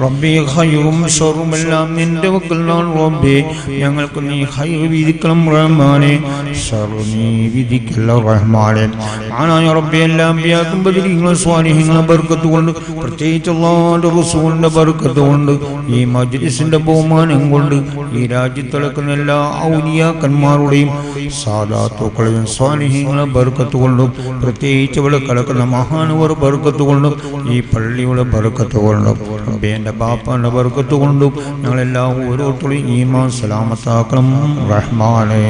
റബ്ബേ ഹൈറും ഷറും എല്ലാം നിന്റെ വക്കലാണ് റബ്ബേ ഞങ്ങൾക്ക് നീ ഹൈർ വിധിക്കണം റഹ്മാനെ ഷറു നീ വിധിക്കല്ല റഹ്മാനെ ആനായ റബ്ബെ എല്ലാം വ്യാക്കും ബദരീങ്ങളും സ്വാനിഹങ്ങളും ബർക്കത്ത് കൊണ്ട് പ്രത്യേകിച്ച് അള്ളാന്റെ റസൂലിന്റെ ബർക്കത്ത് കൊണ്ട് ഈ മജ്ലിസിന്റെ ബഹുമാനം കൊണ്ട് ഈ രാജ്യത്ത് നടക്കുന്ന എല്ലാ ഔലിയാക്കന്മാരുടെയും സാധാത്തുക്കളെയും സ്വാനിഹ്യങ്ങളെ ബർക്കത്ത് കൊണ്ടും പ്രത്യേകിച്ച് ഇവിടെ കിടക്കുന്ന മഹാനുവർ ബർക്കത്ത് കൊണ്ടും ഈ പള്ളിയുടെ ബർക്കത്ത് കൊണ്ടും റബ്ബേന്റെ ബാപ്പാന്റെ ബർക്കത്ത് കൊണ്ടും ഞങ്ങളെല്ലാം ഓരോരുത്തരും ഈമാൻ സലാമത്താക്കണം റഹ്മാനേ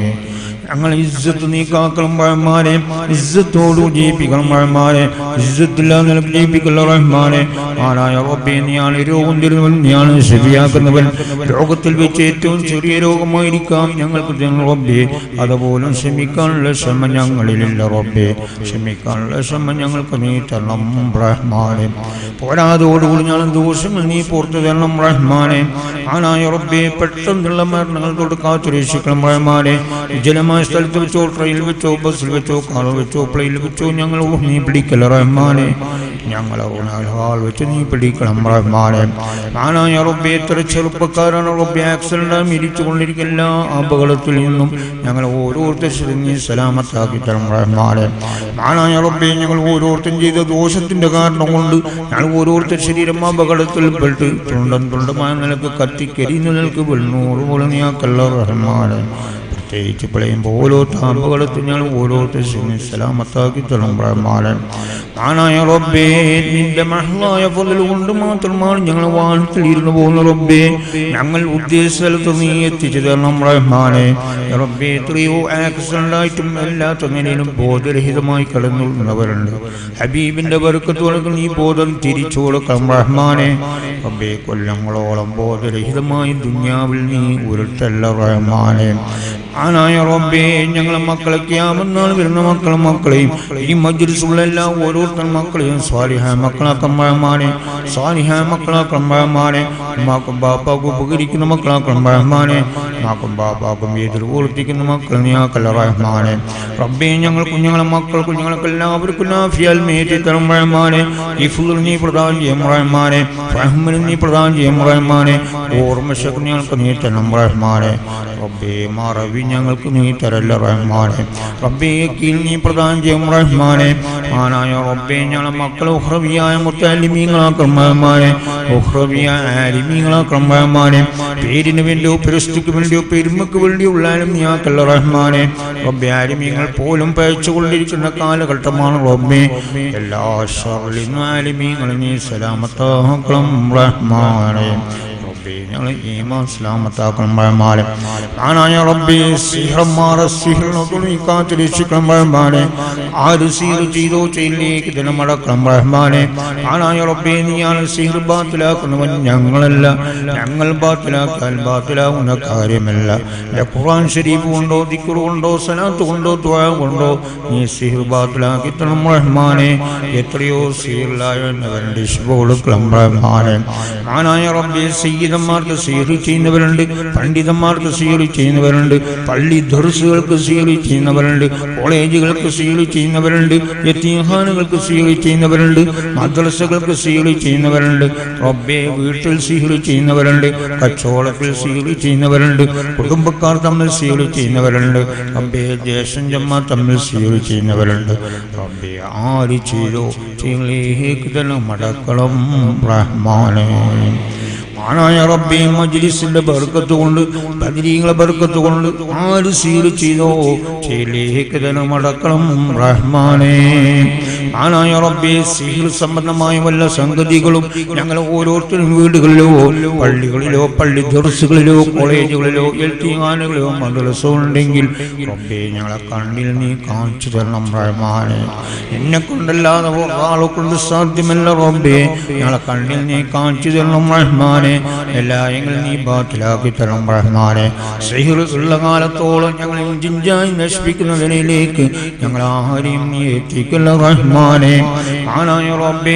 ഞങ്ങൾ ഇസ്സത്ത് നീ കാക്കണം റഹ്മാനെ ഇസ്സത്തോടു ജീവിക്കണം റഹ്മാനെ ഇസ്സത്തില്ലാതെ നിനക്ക് ജീവിക്കല്ല റഹ്മാനെ ആനായ റബ്ബേ നീയാണ് രോഗം തരുന്നവൻ നീയാണ് ശരിയാക്കുന്നവൻ രോഗത്തിൽ വെച്ച് ഏറ്റവും ചെറിയ രോഗമായിരിക്കാം ഞങ്ങൾക്ക് തരുന്ന റബ്ബേ അതുപോലും ക്ഷമിക്കാനുള്ള ക്ഷമ ഞങ്ങളിലില്ല റബ്ബേ ക്ഷമിക്കാനുള്ള ക്ഷമ ഞങ്ങൾക്ക് നീ തരണം റഹ്മാനെ പോരാതോടുകൂടി ഞങ്ങൾ ദോഷങ്ങൾ നീ പുറത്തു തരണം റഹ്മാനെ ആനായ റബ്ബേ പെട്ടെന്നുള്ള മരണങ്ങൾ തൊട്ട് കാത്തുരക്ഷിക്കണം റഹ്മാനെ വിജലമായ സ്ഥലത്ത് വെച്ചോ ട്രെയിനിൽ വെച്ചോ ബസ്സിൽ വെച്ചോ കാറിൽ വെച്ചോ പ്ലെയിനിൽ വെച്ചോ ഞങ്ങൾ നീ പിടിക്കല റഹ്മാനെ ഞങ്ങൾ ഹാൾ വെച്ച് നീ പിടിക്കണം റഹ്മാനെ ആനായ റബ്ബെ എത്ര ചെറുപ്പക്കാരാണ് റബ്ബെ ആക്സിഡന്റ് മിരിച്ചു കൊണ്ടിരിക്കുന്ന എല്ലാ അപകടത്തിൽ നിന്നും ഞങ്ങൾ ഓരോരുത്തരും നീ സലാമത്താക്കി തരണം റഹ്മാനെ ആനായ റബ്ബെ ഞങ്ങൾ ഓരോരുത്തരും ചെയ്ത ദോഷത്തിന്റെ കാരണം കൊണ്ട് ഞങ്ങൾ ഓരോരുത്തർ ശരീരം അപകടത്തിൽ പെട്ട് തുണ്ടം തുണ്ടമായ നിലക്ക് കത്തിക്കരിയുന്ന നിലക്ക് വെണ്ണൂറ് പോലെ നീ ആക്കല്ല റഹ്മാനെ പ്രത്യേകിച്ച് പിളയും ഓരോ താമ്പുകളത്തിൽ ഞങ്ങൾ ഓരോരുത്തരും സലാമത്താക്കി തരണം റഹ്മാനെ ആനായ റബ്ബേ നിന്റെ മഹളായ ഫضل കൊണ്ട് മാത്രമാണ് ഞങ്ങൾ വാഹനത്തിൽ ഇരുന്ന് പോകുന്ന റബ്ബേ ഞങ്ങൾ ഉദ്ദേശിച്ച സ്ഥലത്ത് നീ എത്തിച്ചു തരണം റഹ്മാനെ റബ്ബേ എത്രയോ ആക്സിഡന്റ് ആയിട്ടും എല്ലാത്ത നിലയിലും ബോധരഹിതമായി കടന്നുള്ളവരുണ്ട് ഹബീബിന്റെ ബർക്കത്ത് കൊടുക്കുന്ന നീ ബോധം തിരിച്ചു കൊടുക്കണം റഹ്മാനെ റബ്ബേ കൊല്ലങ്ങളോളം ബോധരഹിതമായി ദുന്യാവിൽ നീ ഉരുട്ടല്ല റഹ്മാനെ ആനായ റബ്ബേ ഞങ്ങളെ മക്കളെ ക്യാമെന്നാണ് വരുന്ന മക്കളെ മക്കളെയും ഈ മജ്ലിസുള്ള എല്ലാ ഓരോരുത്തർ മക്കളെയും സ്വാലിഹായ മക്കളാക്കം റഹ്മാനെ സ്വാലിഹായ മക്കളാക്കം റഹ്മാനെ ഉമ്മാക്കും ബാപ്പാക്കും ഉപകരിക്കുന്ന മക്കളാക്കം റഹ്മാനെ ഉമ്മാക്കും ബാപ്പാക്കും എതിർ പ്രവർത്തിക്കുന്ന മക്കൾ നീയാക്കല്ല റഹ്മാനെ റബ്ബേ ഞങ്ങൾ കുഞ്ഞുങ്ങളെ മക്കൾ കുഞ്ഞുങ്ങൾക്ക് എല്ലാവർക്കും നാഫിയാൽ മേറ്റി തരം റഹ്മാനെ ഈ ഫുൾ നീ പ്രധാനം ചെയ്യും റഹ്മാനെ റഹ്മന് നീ പ്രധാനം ചെയ്യും റഹ്മാനെ ഓർമ്മ ശക്തി ഞങ്ങൾക്ക് നീ തരണം റഹ്മാനെ റബ്ബേ മറവി ഞങ്ങൾക്ക് നീ തരല്ല റഹ്മാനെ റബ്ബേ കീൽ നീ പ്രദാനം ചെയ്യും റഹ്മാനെ ആനായ റബ്ബേ ഞങ്ങളെ മക്കൾ ഉഹ്രവിയായ മുത്താലിമീങ്ങളാക്കും റഹ്മാനെ ഉഹ്രവിയായ ആലിമീങ്ങളാക്കും റഹ്മാനെ പേരിന് വേണ്ടിയോ പരിസ്ഥിതിക്ക് വേണ്ടിയോ പെരുമക്ക് വേണ്ടിയോ ഉള്ളാലും നീ ആക്കല്ല റഹ്മാനെ റബ്ബെ ആലിമീങ്ങൾ പോലും പയച്ചുകൊണ്ടിരിക്കുന്ന കാലഘട്ടമാണ് റബ്ബേ എല്ലാ ഷർലിനും ആലിമീങ്ങളും നീ സലാമത്താക്കണം റഹ്മാനെ റബ്ബേ ഞങ്ങൾ ഈമാൻ സലാമത്താക്കണം റഹ്മാനെ ആനായ റബ്ബേ സിഹ്റന്മാരെ സിഹ്റിനെ കാത്തു രക്ഷിക്കണം റഹ്മാനെ ആര് സീർ ചെയ്തോ ചെയ്യിലേക്ക് ദിനമടക്കണം റഹ്മാനെ ആനായ റബ്ബേ നീയാണ് സിഹർ ബാത്തിലാക്കുന്നവൻ ഞങ്ങളല്ല ഞങ്ങൾ ബാത്തിലാക്കാൻ ബാത്തിലാവുന്ന കാര്യമല്ല ഇല്ല ഖുർആൻ ഷരീഫ് കൊണ്ടോ ദിക്ർ കൊണ്ടോ സലാത്ത് കൊണ്ടോ ദ്വാ കൊണ്ടോ നീ സിഹർ ബാത്തിലാക്കി തരണം റഹ്മാനെ എത്രയോ സീറിലായവരുടെ കൊടുക്കണം റഹ്മാനെ ആനായ റബ്ബേ സയ്യിദന്മാർക്ക് സീറി ചെയ്യുന്നവരുണ്ട് പണ്ഡിതന്മാർക്ക് സീറി ചെയ്യുന്നവരുണ്ട് പള്ളി ദർസുകൾക്ക് സീറി ചെയ്യുന്നവരുണ്ട് കോളേജുകൾക്ക് സീറി ചെയ്യുന്നവരുണ്ട് യത്തീഹാനുകൾക്ക് സീറി ചെയ്യുന്നവരുണ്ട് മദ്രസകൾക്ക് സീറി ചെയ്യുന്നവരുണ്ട് റബ്ബെ വീട്ടിൽ സീറി ചെയ്യുന്നവരുണ്ട് കച്ചവടത്തിൽ സീറി ചെയ്യുന്നവരുണ്ട് കുടുംബക്കാർ തമ്മിൽ സീറി ചെയ്യുന്നവരുണ്ട് റബ്ബെ ദേശം ജമ്മ തമ്മിൽ സീറി ചെയ്യുന്നവരുണ്ട് റബ്ബെ ആര് ചെയ്തോ ചെയ്യിലേക്ക് തന്നെ മടക്കണം റഹ്മാനേ ആനായ റബ്ബേ മജ്ലിസിന്റെ ബർക്കത്ത് കൊണ്ട് ബദരീങ്ങളെ ബർക്കത്ത് കൊണ്ട് ആര് സീല് ചെയ്തോ ചെയ്യിലേക്ക് തന്നെ മടക്കണം റഹ്മാനേ ആനായ റബ്ബേ സീൽ സംബന്ധമായ വല്ല സംഗതികളും ഞങ്ങൾ ഓരോരുത്തരും വീടുകളിലോ പള്ളികളിലോ പള്ളി ദർസുകളിലോ കോളേജുകളിലോ എൽത്തിങ്ങാനുകളിലോ മദ്രസോ ഉണ്ടെങ്കിൽ റബ്ബേ ഞങ്ങളെ കണ്ണിൽ നീ കാണിച്ചു തരണം റഹ്മാനെ എന്നെ കൊണ്ടല്ലാതെ ആളെ കൊണ്ട് സാധ്യമല്ല റബ്ബേ ഞങ്ങളെ കണ്ണിൽ നീ കാണിച്ചു തരണം റഹ്മാനെ എല്ലാ എങ്കിൽ നീ ബാത്തിലാക്കി തരണം റഹ്മാനെ സിഹിർ ഉള്ള കാലത്തോളം ഞങ്ങൾ ജിഞ്ചായി നശിപ്പിക്കുന്നതിനിലേക്ക് ഞങ്ങൾ ആരെയും നീ എത്തിക്കല്ല റഹ്മാനെ ആനായ റബ്ബേ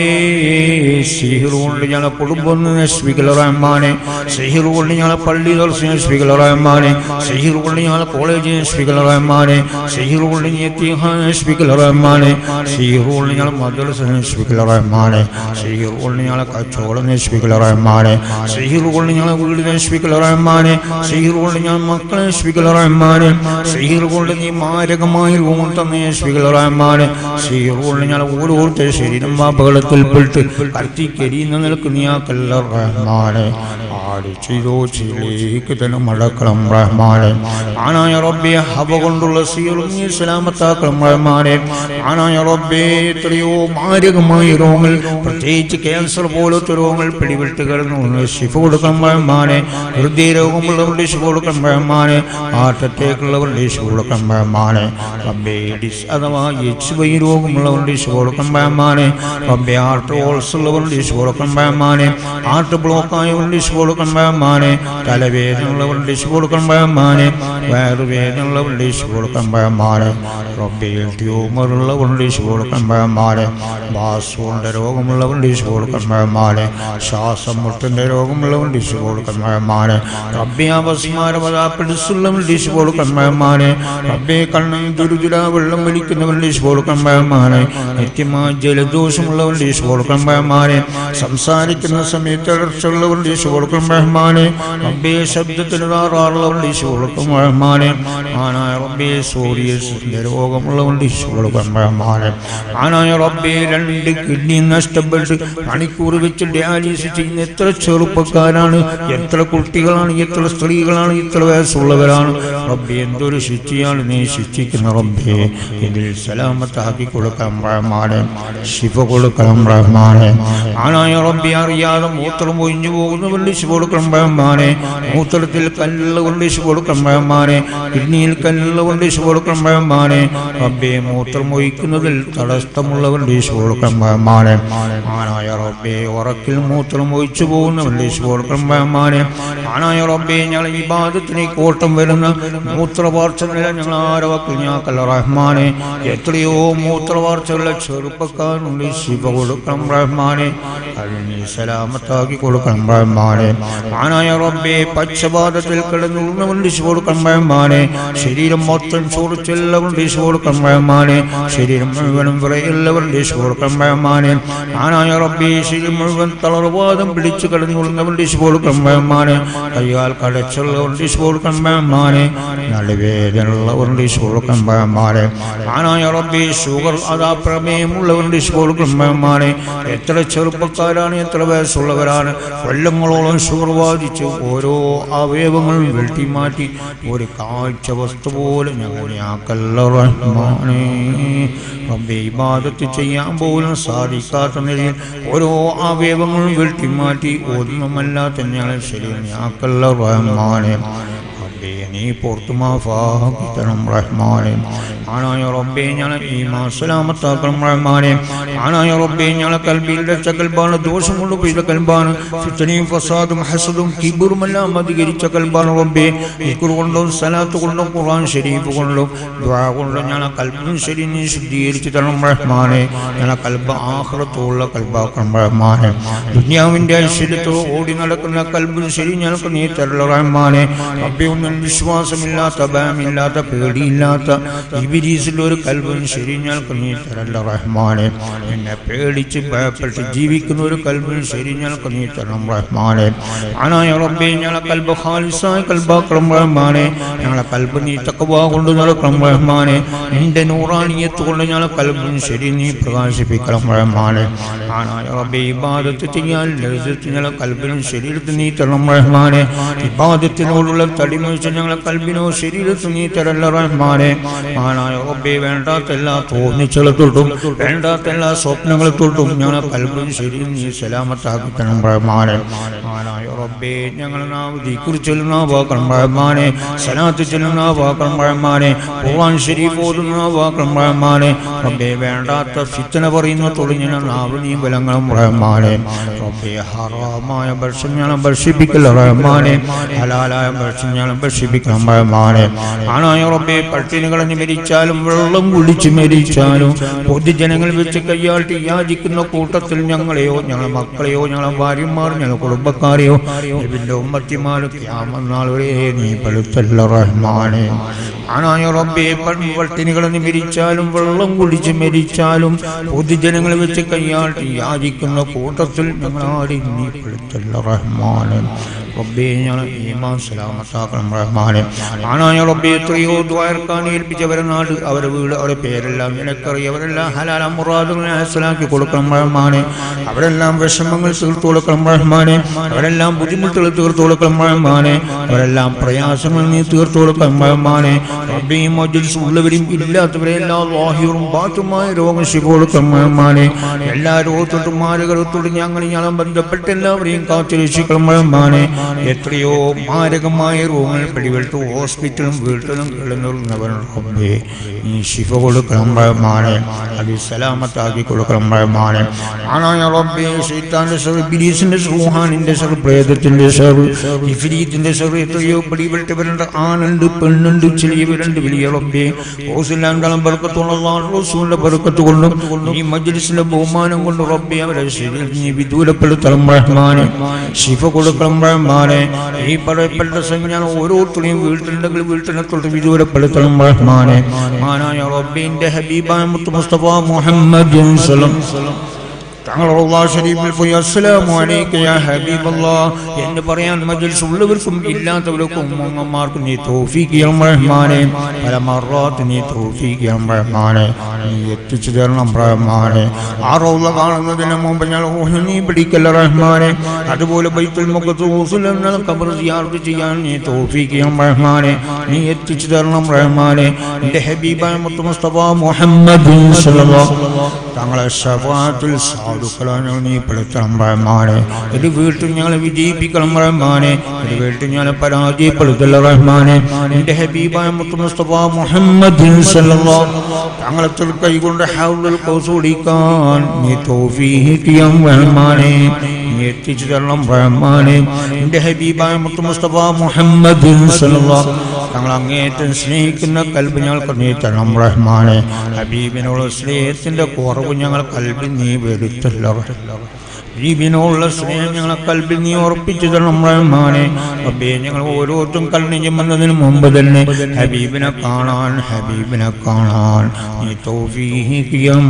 സിഹിർ കൊണ്ട് ഞങ്ങളെ കുടുംബം നശിപ്പിക്കല റഹ്മാനെ സിഹിർ കൊണ്ട് ഞങ്ങളെ പള്ളി ദർശനം നശിപ്പിക്കല റഹ്മാനെ സിഹിർ കൊണ്ട് ഞങ്ങളെ കോളേജ് നശിപ്പിക്കല റഹ്മാനെ സിഹിർ കൊണ്ട് നീ എത്തിഹാൻ നശിപ്പിക്കല റഹ്മാനെ സിഹിർ കൊണ്ട് ഞങ്ങളെ മദ്രസ നശിപ്പിക്കല റഹ്മാനെ സിഹിർ കൊണ്ട് ഞങ്ങളെ കച്ചവടം നശിപ്പിക്കല റഹ്മാനെ സിഹിർ കൊണ്ട് ഞങ്ങളെ വീട് നശിപ്പിക്കല റഹ്മാനെ സിഹിർ കൊണ്ട് ഞങ്ങൾ മക്കളെ നശിപ്പിക്കല റഹ്മാനെ സിഹിർ കൊണ്ട് നീ മാരകമായി റൂം തന്നെ നശിപ്പിക്കല റഹ്മാനെ സിഹിർ കൊണ്ട് ഞങ്ങളെ ഓരോരുത്തർ ശരീരം അപകടത്തിൽപ്പെട്ട് കത്തിക്കരിയുന്ന നിലക്ക് നീ ആക്കല്ല റഹ്മാനെ ആട് ചെയ്തോ ചെയ്യിലേക്ക് തന്നെ മടക്കണം റഹ്മാനെ ആനായ റബ്ബെ ഹവ കൊണ്ടുള്ള സീറും നീ സലാമത്താക്കണം റഹ്മാനെ ആനായ റബ്ബെ എത്രയോ മാരകമായ രോഗങ്ങൾ പ്രത്യേകിച്ച് ക്യാൻസർ പോലത്തെ രോഗങ്ങൾ പിടിവിട്ട് കിടന്നു ശിഫ കൊടുക്കണം റഹ്മാനെ ഹൃദയ രോഗമുള്ളവരുടെ ശിഫ കൊടുക്കണം റഹ്മാനെ ഹാർട്ട് അറ്റാക്ക് ഉള്ളവരുടെ ശിഫ കൊടുക്കണം റഹ്മാനെ റബ്ബെ ഡിസ് അഥവാ എച്ച് വൈ രോഗമുള്ളവരുടെ ശിഫ കൊടുക്കണം റഹ്മാനെ റബ്ബെ ഹാർട്ട് ഹോൾസ് ഉള്ളവരുടെ ശിഫ കൊടുക്കണം റഹ്മാനെ ഹാർട്ട് ബ്ലോക്ക് ആയവരുടെ ശിഫ കൊടുക്കണം റഹ്മാനെ തലവേദന ഉള്ളവരുടെ ശിഫ കൊടുക്കണം റഹ്മാനെ വയറുവേദന ഉള്ളവരുടെ ശിഫ കൊടുക്കണം റഹ്മാനെ റബ്ബെ ട്യൂമർ ഉള്ളവരുടെ ശിഫ കൊടുക്കണം റഹ്മാനെ ബാസുവിന്റെ രോഗമുള്ളവരുടെ ശിഫ കൊടുക്കണം റഹ്മാനെ ശ്വാസം മുട്ടിന്റെ രോഗമുള്ളവരുടെ ശിഫ കൊടുക്കണം റഹ്മാനെ റബ്ബെ അപസ്മാരപതാപ്പെടുത്തുള്ളവരുടെ ശിഫ കൊടുക്കണം റഹ്മാനെ റബ്ബെ കണ്ണിൽ ദുരിതുര വെള്ളം വലിക്കുന്നവരുടെ ശിഫ കൊടുക്കണം റഹ്മാനെ നിത്യമായ ജലദോഷമുള്ളവരുടെ ശിഫ കൊടുക്കണം റഹ്മാനെ സംസാരിക്കുന്ന സമയത്ത് ഇടർച്ചയുള്ളവരുടെ ശിഫ കൊടുക്കണം റഹ്മാനെ റബ്ബെ ശബ്ദത്തിന് താറാറുള്ളവരുടെ ശിഫ കൊടുക്കണം റഹ്മാനെ ആനായ റബ്ബെ സോറിയസിന്റെ രോഗമുള്ളവരുടെ ശിഫ കൊടുക്കണം റഹ്മാനെ ആനായ റബ്ബെ രണ്ട് കിഡ്നി നഷ്ടപ്പെട്ട് മണിക്കൂർ വെച്ച് ഡയാലിസിസ് ചെയ്യുന്ന എത്ര ചെറുപ്പക്കാരാണ് എത്ര കുട്ടികളാണ് എത്ര സ്ത്രീകളാണ് എത്ര വയസ്സുള്ളവരാണ് റബ്ബെ എന്തൊരു ശിക്ഷയാണ് നീ ശിക്ഷിക്കുന്ന റബ്ബെ ഇതിൽ സലാമത്താക്കി കൊടുക്കണം റഹ്മാനെ ശിഫ കൊടുക്കണം റഹ്മാനെ ആനായ റബ്ബെ അറിയാതെ മൂത്രം ഒഴിഞ്ഞു പോകുന്നവരുടെ ശിഫ കൊടുക്കണം റഹ്മാനെ മൂത്രത്തിൽ കല്ലുള്ളവരുടെ ശിഫ കൊടുക്കണം റഹ്മാനെ കിഡ്നിയിൽ കല്ലുള്ളവരുടെ ശിഫ കൊടുക്കണം റഹ്മാനെ റബ്ബെ മൂത്രം ഒഴിക്കുന്നതിൽ തടസ്സമുള്ളവരുടെ ശിഫ കൊടുക്കണം റഹ്മാനെ ആനായ റബ്ബെ ഉറക്കിൽ മൂത്രം ഒഴിച്ചു പോകുന്നവരുടെ ശിഫ കൊടുക്കണം റഹ്മാനെ ആനായ റബ്ബെ ഞങ്ങൾ ഈ ബാധത്തിന് കോട്ടം വരുന്ന മൂത്രവാർച്ചകളെ ഞങ്ങൾ ആരോഗ്യ ഞാക്കല്ല റഹ്മാനെ എത്രയോ മൂത്രവാർച്ചകളുടെ ചെറുപ്പക്കാരുണ്ട് ശിവ കൊടുക്കണം റഹ്മാനെ അത് നീ സലാമത്താക്കി കൊടുക്കണം റഹ്മാനെ ആനായ റബ്ബെ പക്ഷപാതത്തിൽ കിടന്നുള്ളവരുടെ ശിവ കൊടുക്കണം റഹ്മാനെ ശരീരം മൊത്തം ചോറിച്ചെല്ലവരുടെ ശിവ കൊടുക്കണം റഹ്മാനെ ശരീരം മുഴുവനും വിറയുള്ളവരുടെ ശിവ കൊടുക്കണം റഹ്മാനെ ആനായ റബ്ബെ ശരീരം മുഴുവൻ തളർവാദം പിടിച്ചു കിടന്നുള്ളവരുടെ ശിവ കൊടുക്കണം റഹ്മാനെ കയ്യാൽ കടച്ചുള്ളവരുടെ ശിവ കൊടുക്കണം റഹ്മാനെ നടുവേദനയുള്ളവരുടെ ശിവ കൊടുക്കണം റഹ്മാനെ ആനായ റബ്ബെ ഷുഗർ അതാ പ്രമേയമുള്ളവരുടെ ശിവ കൊടുക്കണം റഹ്മാനെ എത്ര ചെറുപ്പക്കാരാണ് എത്ര വയസ്സുള്ളവരാണ് കൊല്ലങ്ങളോളം ഷുഗർ ബാധിച്ച് ഓരോ അവയവങ്ങളും വെട്ടി മാറ്റി ഒരു കാഴ്ച വസ്തു പോലെ ഞങ്ങളെ ആക്കല്ല റഹ്മാനെ റബ്ബെ ഇബാദത്ത് ചെയ്യാൻ പോലും സാധിക്കാത്ത നിലയിൽ ഓരോ അവയവങ്ങളും വെട്ടി മാറ്റി ഒന്നുമല്ലാത്ത ഞങ്ങളെ ശരീരം ആക്കല്ല റഹ്മാനെ റബ്ബേ നീ പുറത്തു മാഫാക്കിത്തണം റഹ്മാനെ ആണായ റബ്ബേ ഞങ്ങളെ ഈ മാസലാമത്താക്കണം റഹ്മാനെ ആണായ റബ്ബേ ഞങ്ങളെ കൽബിൽ രക്ഷ കൽബാണ് ദോഷമുള്ള പെയ്ത കൽബാണ് ഫിത്തനയും ഫസാദും ഹസദും കിബുറുമെല്ലാം അധികരിച്ച കൽബാണ് റബ്ബേ ഇക്കുർ കൊണ്ടും സലാത്ത് കൊണ്ടും ഖുർആൻ ഷരീഫ് കൊണ്ടും ദ്വാ കൊണ്ടും ഞങ്ങളെ കൽബും ശരി നീ ശുദ്ധീകരിച്ച് തരണം റഹ്മാനെ ഞങ്ങളെ കൽബ് ആഹ്റത്തുള്ള കൽബാക്കണം റഹ്മാനെ ദുനിയാവിന്റെ ഐശ്വര്യത്തോ ഓടി നടക്കുന്ന കൽബും ശരി ഞങ്ങൾക്ക് നീ തരല റഹ്മാനെ റബ്ബേ ഒന്നും വിശ്വാസമില്ലാത്ത ഭയമില്ലാത്ത പേടിയില്ലാത്ത ഇബിരീസിൽ ഒരു കൽബും ശരി ഞങ്ങൾക്ക് നീ തരല്ല റഹ്മാനെ എന്നെ പേടിച്ച് ഭയപ്പെട്ട് ജീവിക്കുന്ന ഒരു കൽബും ശരി ഞങ്ങൾക്ക് നീ തരണം റഹ്മാനെ ആനായ റബ്ബേ ഞങ്ങളെ കൽബ് ഖാലിസായ കൽബാക്കണം റഹ്മാനെ ഞങ്ങളെ കൽബ് നീ തക്കവാ കൊണ്ട് നടക്കണം റഹ്മാനെ നിന്റെ നൂറാനിയത്ത് കൊണ്ട് ഞങ്ങളെ കൽബും ശരി നീ പ്രകാശിപ്പിക്കണം റഹ്മാനെ ആനായ റബ്ബേ ഇബാദത്ത് ചെയ്യാൻ ലളിതത്ത് ഞങ്ങളെ കൽബിനും ശരീരത്തിൽ നീ തരണം റഹ്മാനെ ഇബാദത്തിനോടുള്ള തടിമ ഞങ്ങളെ കൽബിനോ ശരീരത്തിൽ നീ തരല്ല റഹ്മാനെ ആനായ മാനായ റബ്ബെ വേണ്ടാത്ത എല്ലാ തോന്നിച്ചകളെ തൊട്ടും വേണ്ടാത്ത എല്ലാ സ്വപ്നങ്ങളെ തൊട്ടും ഞങ്ങളെ കൽബും ശരി നീ സലാമത്താക്കി തരണം റഹ്മാനെ മാനായ റബ്ബെ ഞങ്ങൾ നാവ് ദിക്ർ ചൊല്ലുന്ന വാക്കണം റഹ്മാനെ സലാത്ത് ചൊല്ലുന്ന വാക്കണം റഹ്മാനെ ഖുർആൻ ശരീഫ് ഓതുന്ന വാക്കണം റഹ്മാനെ റബ്ബെ വേണ്ടാത്ത ഫിത്തന പറയുന്ന തുടങ്ങിയ നാവ് നീ ബലങ്ങളും റഹ്മാനെ റബ്ബെ ഹറാമായ ഭക്ഷണം ഞങ്ങളെ ഭക്ഷിപ്പിക്കൽ റഹ്മാനെ ഹലാലായ ഭക്ഷണം ഞങ്ങളെ ഭക്ഷിപ്പിക്കണം റഹ്മാനെ ആണായ റബ്ബെ പട്ടിണി കളഞ്ഞ് മരിച്ചാലും വെള്ളം കുടിച്ച് മരിച്ചാലും പൊതുജനങ്ങൾ വെച്ച് കൈയാട്ടി യാചിക്കുന്ന കൂട്ടത്തിൽ ഞങ്ങളെയോ ഞങ്ങളെ മക്കളെയോ ഞങ്ങളെ ഭാര്യമാർ ഞങ്ങളെ കുടുംബക്കാരെയോ ഇതിന്റെ ഉമ്മത്തിമാർ ക്യാമനാൾ വരെ നീ പെടുത്തല്ല റഹ്മാനെ ആണായ റബ്ബെ പട്ടിണി കളഞ്ഞ് മരിച്ചാലും വെള്ളം കുടിച്ച് മരിച്ചാലും പൊതുജനങ്ങൾ വെച്ച് കൈയാട്ടി യാചിക്കുന്ന കൂട്ടത്തിൽ ഞങ്ങൾ ആടി നീ പെടുത്തല്ല റഹ്മാനെ റബ്ബേ ഞങ്ങൾ ഈമാൻ സലാമത്താക്കണം റഹ്മാനെ ആണായ റബ്ബെ എത്രയോ ദ്വാരക്കാൻ ഏൽപ്പിച്ചവരെ നാട് അവരെ വീട് അവരുടെ പേരെല്ലാം നിനക്കറിയ അവരെല്ലാം ഹലാല മുറാദുകളെ ഹസലാക്കി കൊടുക്കണം റഹ്മാനെ അവരെല്ലാം വിഷമങ്ങൾ തീർത്തു കൊടുക്കണം റഹ്മാനെ അവരെല്ലാം ബുദ്ധിമുട്ടുകൾ തീർത്തു കൊടുക്കണം റഹ്മാനെ അവരെല്ലാം പ്രയാസങ്ങൾ നീ തീർത്തു കൊടുക്കണം റഹ്മാനെ റബ്ബെയും മജ്ലിസ് ഉള്ളവരും ഇല്ലാത്തവരെ എല്ലാ വാഹിറും ബാത്തുമായ രോഗം ശിവ കൊടുക്കണം റഹ്മാനെ എല്ലാ രോഗത്തോട്ടും മാരകത്തോട്ടും ഞങ്ങൾ ഞങ്ങളും ബന്ധപ്പെട്ട് എല്ലാവരെയും കാത്തു രക്ഷിക്കണം റഹ്മാനെ എത്രയോ മാരകമായ രോഗങ്ങൾ പിടിപെട്ടു ഹോസ്പിറ്റലും വീട്ടിലും കിടന്നുറങ്ങുന്നവരുടെ നീ ശിഫ കൊടുക്കണം റഹ്മാനെ അത് സലാമത്താക്കി കൊടുക്കണം റഹ്മാനെ ആണായ റബ്ബേ ശൈത്താന്റെ സർ ബിലീസിന്റെ റൂഹാനിന്റെ സർ പ്രേതത്തിന്റെ സർ ഇഫ്രീത്തിന്റെ സർ എത്രയോ പിടിപെട്ടവരുണ്ട് ആണുണ്ട് പെണ്ണുണ്ട് ചെറിയവരുണ്ട് വലിയ റബ്ബേ ഓസിലാണ്ടളം ബർക്കത്തുള്ള റസൂലിന്റെ ബർക്കത്ത് കൊണ്ടും ഈ മജ്ലിസിന്റെ ബഹുമാനം കൊണ്ട് റബ്ബേ അവരെ ശരീരം നീ വിദൂരപ്പെടുത്തണം റഹ്മാനെ ശിഫ കൊടുക്കണം റഹ്മാനെ ഈ പറയപ്പെട്ട സംജ്ഞാനം ഓരോരുത്തരെയും വീട്ടിലുണ്ടെങ്കിൽ വീട്ടിനെ തൊട്ട് വിദൂരപ്പെടുത്തണം റഹ്മാനെ മാനായ റബ്ബിന്റെ ഹബീബായ മുത്ത് മുസ്തഫ മുഹമ്മദ് സല്ലം തങ്ങളുള്ള ഷരീഫിൽ പോയി അസ്സലാമു അലൈക യാ ഹബീബല്ലാഹ് എന്ന് പറയാൻ മജ്ലിസ് ഉള്ളവർക്കും ഇല്ലാത്തവർക്കും ഉമ്മമാർക്കും നീ തൗഫീഖ് ചെയ്യണം റഹ്മാനെ പല മറാത്ത് നീ തൗഫീഖ് ചെയ്യണം റഹ്മാനെ നീ എത്തിച്ചു തരണം റഹ്മാനെ ആ റൗള കാണുന്നതിന് മുമ്പ് ഞാൻ ഊഹ് നീ പിടിക്കല്ല റഹ്മാനെ അതുപോലെ ബൈത്തുൽ മുഖത്ത് എന്ന ഖബർ സിയാറത്ത് ചെയ്യാൻ നീ തൗഫീഖ് ചെയ്യണം റഹ്മാനെ നീ എത്തിച്ചു തരണം റഹ്മാനെ എൻ്റെ ഹബീബായ മുത്ത് മുസ്തഫ മുഹമ്മദ് സല്ലല്ലാഹു തങ്ങളെ ഷഫാത്തിൽ സാധുക്കളാണ് നീ പെടുത്തണം റഹ്മാനെ ഇത് വീട്ടിൽ ഞങ്ങളെ വിജയിപ്പിക്കണം റഹ്മാനെ ഇത് വീട്ടിൽ ഞങ്ങളെ പരാജയപ്പെടുത്തല്ല റഹ്മാനെ എൻ്റെ ഹബീബായ മുത്ത് മുസ്തഫ മുഹമ്മദ് സല്ലല്ലാഹു തങ്ങളെ കൈ കൊണ്ട് ഹൗലുൽ കൗസൂടിക്കാൻ നീ തൗഫീഖ് ചെയ്യണം റഹ്മാനെ നീ എത്തിച്ചു തരണം റഹ്മാനെ എൻ്റെ ഹബീബായ മുത്ത് മുസ്തഫ മുഹമ്മദ് സല്ലല്ലാഹു തങ്ങൾ അങ്ങേറ്റം സ്നേഹിക്കുന്ന കൽബ് ഞങ്ങൾക്ക് നീ തരണം റഹ്മാനെ ഹബീബിനോട് സ്നേഹത്തിന്റെ കുറവ് ഞങ്ങൾ കൽബിൽ നീ വരുത്തല്ല ഹബീബിനോടുള്ള സ്നേഹം ഞങ്ങളെ കൽബിൽ നീ ഉറപ്പിച്ചു തരണം റഹ്മാനെ റബ്ബേ ഞങ്ങൾ ഓരോരുത്തരും കൽനിജം വന്നതിന് മുമ്പ് തന്നെ ഹബീബിനെ കാണാൻ ഹബീബിനെ കാണാൻ നീ തൗഫീഖിയം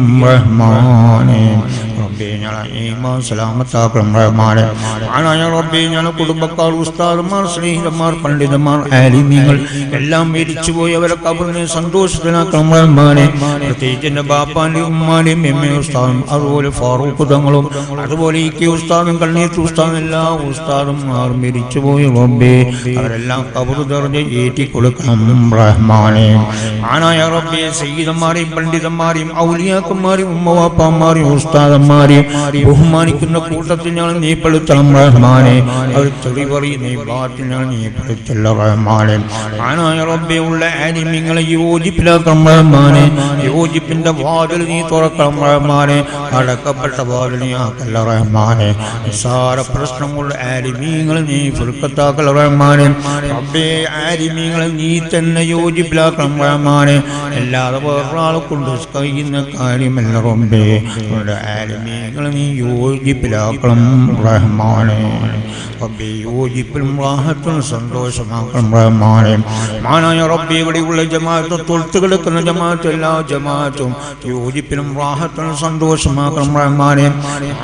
റഹ്മാനെ റബ്ബേ ഞങ്ങളെ ഈമാൻ സലാമത്താക്കണം റഹ്മാനെ ആണായ റബ്ബേ ഞങ്ങളെ കുടുംബക്കാർ ഉസ്താദന്മാർ സ്നേഹിതന്മാർ പണ്ഡിതന്മാർ ആലിമ്യങ്ങൾ എല്ലാം മരിച്ചുപോയി അവരെ കബറിനെ സന്തോഷത്തിനാക്കണം റഹ്മാനെ പ്രത്യേകിച്ച് എൻ്റെ ബാപ്പാൻ്റെയും ഉമ്മാൻ്റെയും എമ്മ ഉസ്താദും അതുപോലെ ഫാറൂഖ് തങ്ങളും അതുപോലെ ഈ കെ ഉസ്താദും കണ്ണീത്ത് ഉസ്താദും എല്ലാ ഉസ്താദും ആർ മരിച്ചുപോയി റബ്ബേ അവരെല്ലാം കബർ തെറിഞ്ഞ് ഏറ്റി കൊടുക്കണം റഹ്മാനെ ആണായ റബ്ബേ സയ്യിദന്മാരെയും പണ്ഡിതന്മാരെയും ഔലിയാക്കന്മാരെയും ഉമ്മവാപ്പന്മാരെയും ഉസ്താദന്മാരെയും ബഹുമാനിക്കുന്ന കൂട്ടത്തിൽ ഞങ്ങൾ നീ പെടുത്തണം റഹ്മാനെ അവർ തെളിവറി നീ ബാത്തിൽ ഞങ്ങൾ നീ പെടുത്തല്ല റഹ്മാനെ ആണായ റബ്ബേ ഉള്ള ആനിമ്യങ്ങളെ യോജിപ്പിലാക്കണം റഹ്മാനെ യോജിപ്പിന്റെ വാതിൽ നീ തുറക്കണം റഹ്മാനെ അടക്കപ്പെട്ട വാതിൽ നീ ആക്കല്ല റഹ്മാനെ നിസ്സാര പ്രശ്നങ്ങളുടെ ആലിമീങ്ങൾ നീ ഫുൽക്കത്താക്കൽ റഹ്മാനെ റബ്ബേ ആലിമീങ്ങളെ നീ തന്നെ യോജിപ്പിലാക്കണം റഹ്മാനെ അല്ലാതെ വേറൊരാളെ കൊണ്ട് കഴിയുന്ന കാര്യമല്ല റബ്ബേ നമ്മുടെ ആലിമീങ്ങളെ നീ യോജിപ്പിലാക്കണം റഹ്മാനെ റബ്ബേ യോജിപ്പിലും റാഹത്തിലും സന്തോഷമാക്കണം റഹ്മാനെ മാനായ റബ്ബേ ഇവിടെയുള്ള ജമാഅത്ത് തൊഴുത്ത് കിടക്കുന്ന ജമാഅത്ത് എല്ലാ ജമാഅത്തും യോജിപ്പിലും റാഹത്തിലും സന്തോഷമാക്കണം റഹ്മാനെ മാനായ റബ്ബേ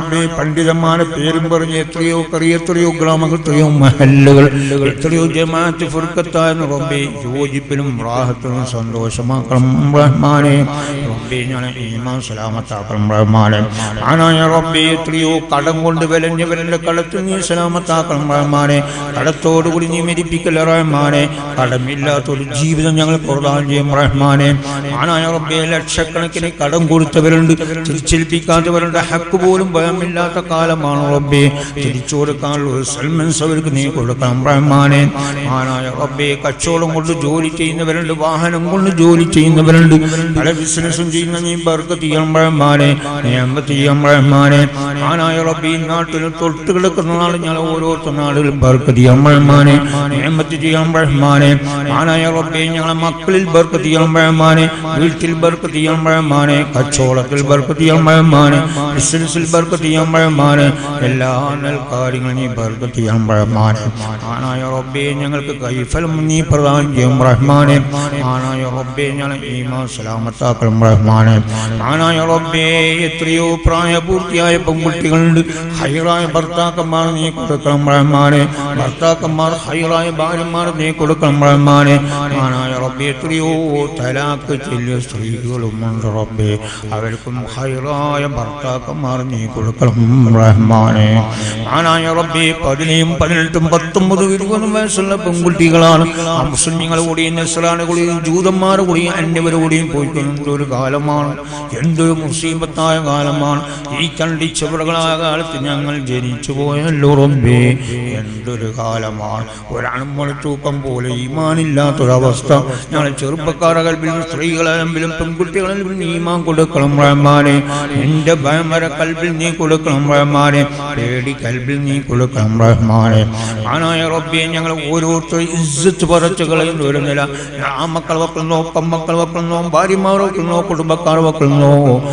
റബ്ബെ പണ്ഡിതന്മാരെ പേരും പറഞ്ഞ് എത്രയോ കറിയ എത്രയോ ഗ്രാമങ്ങൾ എത്രയോ മഹല്ലുകൾ എത്രയോ ജമാഅത്ത് ഫുർക്കത്തായ റബ്ബെ യോജിപ്പിലും റാഹത്തിലും സന്തോഷമാക്കണം റഹ്മാനെ റബ്ബെ ഞാൻ ഈമാൻ സലാമത്താക്കണം റഹ്മാനെ ആനായ റബ്ബെ എത്രയോ കടം കൊണ്ട് വിലഞ്ഞവരുടെ കടത്ത് നീ സലാമത്താക്കണം റഹ്മാനെ കടത്തോടുകൂടി നീ മരിപ്പിക്കല റഹ്മാനെ കടമില്ലാത്തൊരു ജീവിതം ഞങ്ങൾ പ്രദാനം ചെയ്യും റഹ്മാനെ ആനായ റബ്ബെ ലക്ഷക്കണക്കിന് കടം കൊടുത്തവരുണ്ട് തിരിച്ചേൽപ്പിക്കാത്തവരുടെ ഹക്ക് പോലും ഭയമില്ലാത്ത കാലമാണ് റബ്ബെ തിരിച്ചു കൊടുക്കാനുള്ള ഒരു സൽമൻസ് അവർക്ക് നീ കൊടുക്കണം റഹ്മാനെ ആനായ റബ്ബെ കച്ചവടം കൊണ്ട് ജോലി ചെയ്യുന്നവരുണ്ട് വാഹനം കൊണ്ട് ജോലി ചെയ്യുന്നവരുണ്ട് പല ബിസിനസ്സും ചെയ്യുന്ന നീ ബർക്ക് ചെയ്യാൻ റഹ്മാനെ നിയമത്ത് ചെയ്യാൻ റഹ്മാനെ ആനായ റബ്ബെ ഈ നാട്ടിൽ തൊട്ട് കിടക്കുന്ന നാൾ ഞാൻ ഓരോരുത്തർ നാടുകളിൽ ബർക്ക് ചെയ്യാൻ റഹ്മാനെ നിയമത്ത് ചെയ്യാൻ റഹ്മാനെ ആനായ റബ്ബെ ഞങ്ങളെ മക്കളിൽ ബർക്ക് ചെയ്യാൻ റഹ്മാനെ വീട്ടിൽ ബർക്ക് ചെയ്യാൻ റഹ്മാനെ കച്ചവടത്തിൽ ബർക്ക് ചെയ്യാൻ റഹ്മാനെ ബിസിനസ്സിൽ ബർക്ക് ചെയ്യാൻ റഹ്മാനെ എല്ലാ നൽകാര്യങ്ങളും നീ ബർക്ക് ചെയ്യാൻ റഹ്മാനെ ആനായ റബ്ബെ ഞങ്ങൾക്ക് കൈഫലം നീ പ്രദാനം ചെയ്യും റഹ്മാനെ ആനായ റബ്ബെ ഞങ്ങളെ ഈമാ സലാമത്താക്കണം റഹ്മാനെ ആനായ റബ്ബെ എത്രയോ പ്രായപൂർത്തിയായ പെൺകുട്ടികളുണ്ട് ഹൈറായ ഭർത്താക്കന്മാർ നീ കൊടുക്കണം റഹ്മാനെ ഭർത്താക്കന്മാർ ഹൈറായ ഭാര്യന്മാർ നീ കൊടുക്കണം റഹ്മാനെ ആനായ റബ്ബെ എത്രയോ തലാക്ക് ചെല്ലിയ സ്ത്രീകളുമുണ്ട് റബ്ബെ അവർക്കും ഹൈറായ ഭർത്താക്കന്മാർ നീ കൊടുക്കണം റഹ്മാനെ ആനായ റബ്ബെ പതിനെയും പതിനെട്ടും പത്തൊമ്പതും ഇരുപതും വയസ്സുള്ള പെൺകുട്ടികളാണ് ആ മുസ്ലിങ്ങൾ കൂടിയും നസ്രാണ് കൂടിയും ജൂതന്മാർ കൂടിയും അന്യവർ കൂടിയും പോയിക്കൊണ്ട ഒരു കാലമാണ് എന്തൊരു മുസീബത്തായ കാലമാണ് ഈ കണ്ടിച്ചവറുകളായ കാലത്ത് ഞങ്ങൾ ജനിച്ചു പോയല്ലോ റബ്ബേ എന്തൊരു കാലമാണ് ഒരണുമ്പോൾ തൂക്കം പോലെ ഈമാനില്ലാത്തൊരവസ്ഥ ഞങ്ങൾ ചെറുപ്പക്കാരെ കൽപ്പിലും സ്ത്രീകളെ കൽപ്പിലും പെൺകുട്ടികളെ നീ ഈമാൻ കൊടുക്കണം റഹ്മാനെ നിന്റെ ഭയമര കൽപ്പിൽ നീ കൊടുക്കണം റഹ്മാനെ പേടി കൽപ്പിൽ നീ കൊടുക്കണം റഹ്മാനെ ആനായ റബ്ബിയെ ഞങ്ങൾ ഓരോരുത്തർ ഇസ്സത്ത് പറച്ചു കളയുന്ന ഒരു നില ആ മക്കൾ വെക്കുന്നോ പെമ്മക്കൾ വെക്കുന്നോ ഭാര്യമാർ വെക്കുന്നോ കുടുംബക്കാർ വെക്കുന്നോ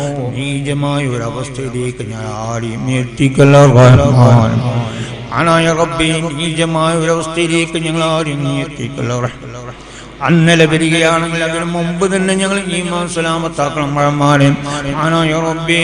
നീചമായ ഒരു അവസ്ഥയിലേക്ക് ഞാൻ ആരെയും എത്തിക്കല്ല റഹ്മാൻ ആനായ റബ്ബെ നീചമായ ഒരു അവസ്ഥയിലേക്ക് ഞങ്ങൾ ആരെയും നീ എത്തിക്കല്ല റഹ്മാൻ അന്നലെ വരികയാണെങ്കിൽ അതിന് മുമ്പ് തന്നെ ഞങ്ങൾ ഈമാൻ സലാമത്താക്കണം റഹ്മാനെ ആനായ റബ്ബേ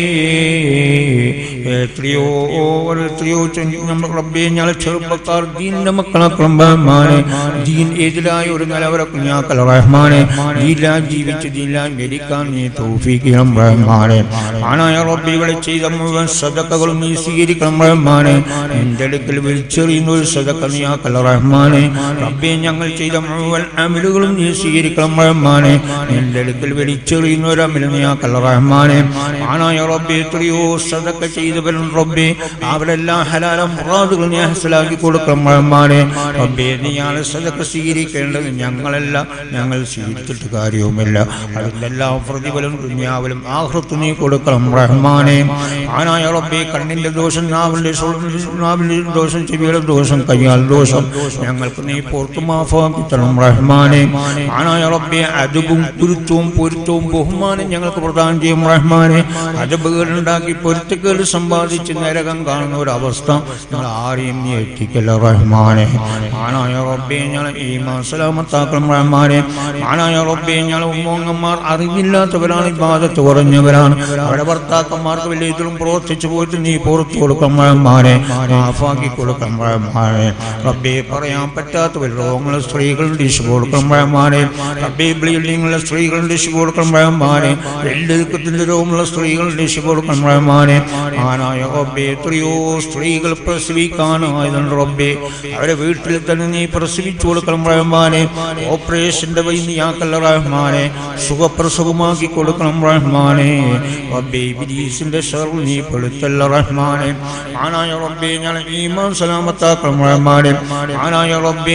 എത്രയോ എത്രയോ ചൊല്ലി നമ്മൾ റബ്ബേ ഞങ്ങളെ ചെറുപ്പക്കാർ ദീനിന്റെ മക്കളാക്കണം റഹ്മാനെ ദീൻ എതിരായ ഒരു നിലവരെ കുഞ്ഞാക്കൽ റഹ്മാനെ ദീലാ ജീവിച്ച് ദീലാ മരിക്കാൻ നീ തൗഫീക്കണം റഹ്മാനെ ആനായ റബ്ബെ ഇവിടെ ചെയ്ത മുഴുവൻ സദക്കകളും നീ സ്വീകരിക്കണം റഹ്മാനെ നിന്റെ അടുക്കൽ വിളിച്ചെറിയുന്ന ഒരു സദക്ക നീ ആക്കൽ റഹ്മാനെ റബ്ബെ ഞങ്ങൾ ചെയ്ത മുഴുവൻ അമലുകളും നീ സ്വീകരിക്കണം റഹ്മാനെ നിന്റെ അടുക്കൽ വെളിച്ചെറിയുന്ന ഒരു അമൽ നീ ആക്കൽ റഹ്മാനെ ആനായ റബ്ബെ എത്രയോ സദക്ക ചെയ്തവരും റബ്ബെ അവരെല്ലാം ഹലാല മുറാദുകൾ നീ ഹസലാക്കി കൊടുക്കണം റഹ്മാനെ റബ്ബെ നീയാണ് സദക്ക സ്വീകരിക്കേണ്ടത് ഞങ്ങളല്ല ഞങ്ങൾ സ്വീകരിച്ചിട്ട് കാര്യവുമില്ല അതിൻ്റെ എല്ലാം പ്രതിഫലം ദുനിയാവിലും ആഹൃത്ത് നീ കൊടുക്കണം റഹ്മാനെ ആനായ റബ്ബെ കണ്ണിന്റെ ദോഷം നാവിന്റെ നാവിന്റെ ദോഷം ചെവിയുടെ ദോഷം കയ്യാൽ ദോഷം ഞങ്ങൾക്ക് നീ പുറത്തു മാഫാക്കി തരണം റഹ്മാനെ ആനായ റബ്ബെ അദബും കുരുത്തവും പൊരുത്തവും ബഹുമാനം ഞങ്ങൾക്ക് പ്രദാനം ചെയ്യും റഹ്മാനെ അദബുകളുണ്ടാക്കി പൊരുത്തക്കേട് സമ്പാദിച്ച് നരകം കാണുന്ന ഒരു അവസ്ഥ ഞങ്ങൾ ആരെയും നീ എത്തിക്കല്ല റഹ്മാനെ ആനായ റബ്ബെ ഞങ്ങൾ ഈമാൻ സലാമത്താക്കണം റഹ്മാനെ ആനായ റബ്ബെ ഞങ്ങൾ ഉമ്മങ്ങന്മാർ അറിവില്ലാത്തവരാണ് ഇബാദത്ത് കുറഞ്ഞവരാണ് അവരുടെ ഭർത്താക്കന്മാർക്ക് വലിയ ഇതിലും പ്രവർത്തിച്ചു പോയിട്ട് നീ പുറത്തു കൊടുക്കണം റഹ്മാനെ മാഫാക്കി കൊടുക്കണം റഹ്മാനെ റബ്ബെ പറയാൻ പറ്റാത്തവർ രോഗങ്ങൾ സ്ത്രീകളുടെ ഇഷ് കൊടുക്കണം റഹ്മാനെ റബ്ബെ ബ്ലീഡിങ്ങുള്ള സ്ത്രീകളുടെ ഇഷ് കൊടുക്കണം റഹ്മാനെ എല്ലുക്കത്തിന്റെ രോഗമുള്ള സ്ത്രീകളുടെ ഇഷ് കൊടുക്കണം റഹ്മാനെ ആനായ റബ്ബെ എത്രയോ സ്ത്രീകൾ പ്രസവിക്കാനായതുണ്ട് റബ്ബെ അവരെ വീട്ടിൽ തന്നെ നീ പ്രസവിച്ചു കൊടുക്കണം റഹ്മാനെ ഓപ്പറേഷന്റെ വഴി നീയാക്കല്ല റഹ്മാനെ സുഖപ്രസവമാക്കി കൊടുക്കണം റഹ്മാനെ റബ്ബെ ഇബ്ലീസിന്റെ ഷർവ് നീ പെടുത്തല്ല റഹ്മാനെ ആനായ റബ്ബെ ഞാൻ ഈമാൻ സലാമത്താക്കണം റഹ്മാനെ ആനായ റബ്ബേ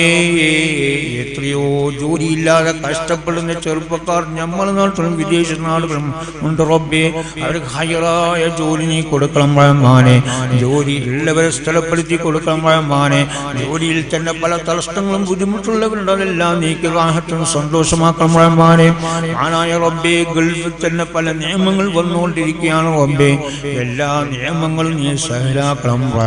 എത്രയോ ജോലിയില്ലാതെ കഷ്ടപ്പെടുന്ന ചെറുപ്പക്കാർ നമ്മളെ നാട്ടിലും വിദേശ നാടുകളും ഉണ്ട് റബ്ബേ അവർക്ക് ഹയറായ ജോലി നീ കൊടുക്കണം റഹ്മാനെ ജോലി ഉള്ളവരെ സ്ഥലപ്പെടുത്തി കൊടുക്കണം റഹ്മാനെ ജോലിയിൽ തന്നെ പല തടസ്സങ്ങളും ബുദ്ധിമുട്ടുള്ളവരുണ്ട് അതെല്ലാം നീക്കി റാഹത്തും സന്തോഷമാക്കണം റഹ്മാനെ ആനായ റബ്ബേ ഗൾഫിൽ തന്നെ പല നിയമങ്ങൾ വന്നുകൊണ്ടിരിക്കുകയാണ് റബ്ബേ എല്ലാ നിയമങ്ങളും നീ സഹലാക്കണം റഹ്മാനെ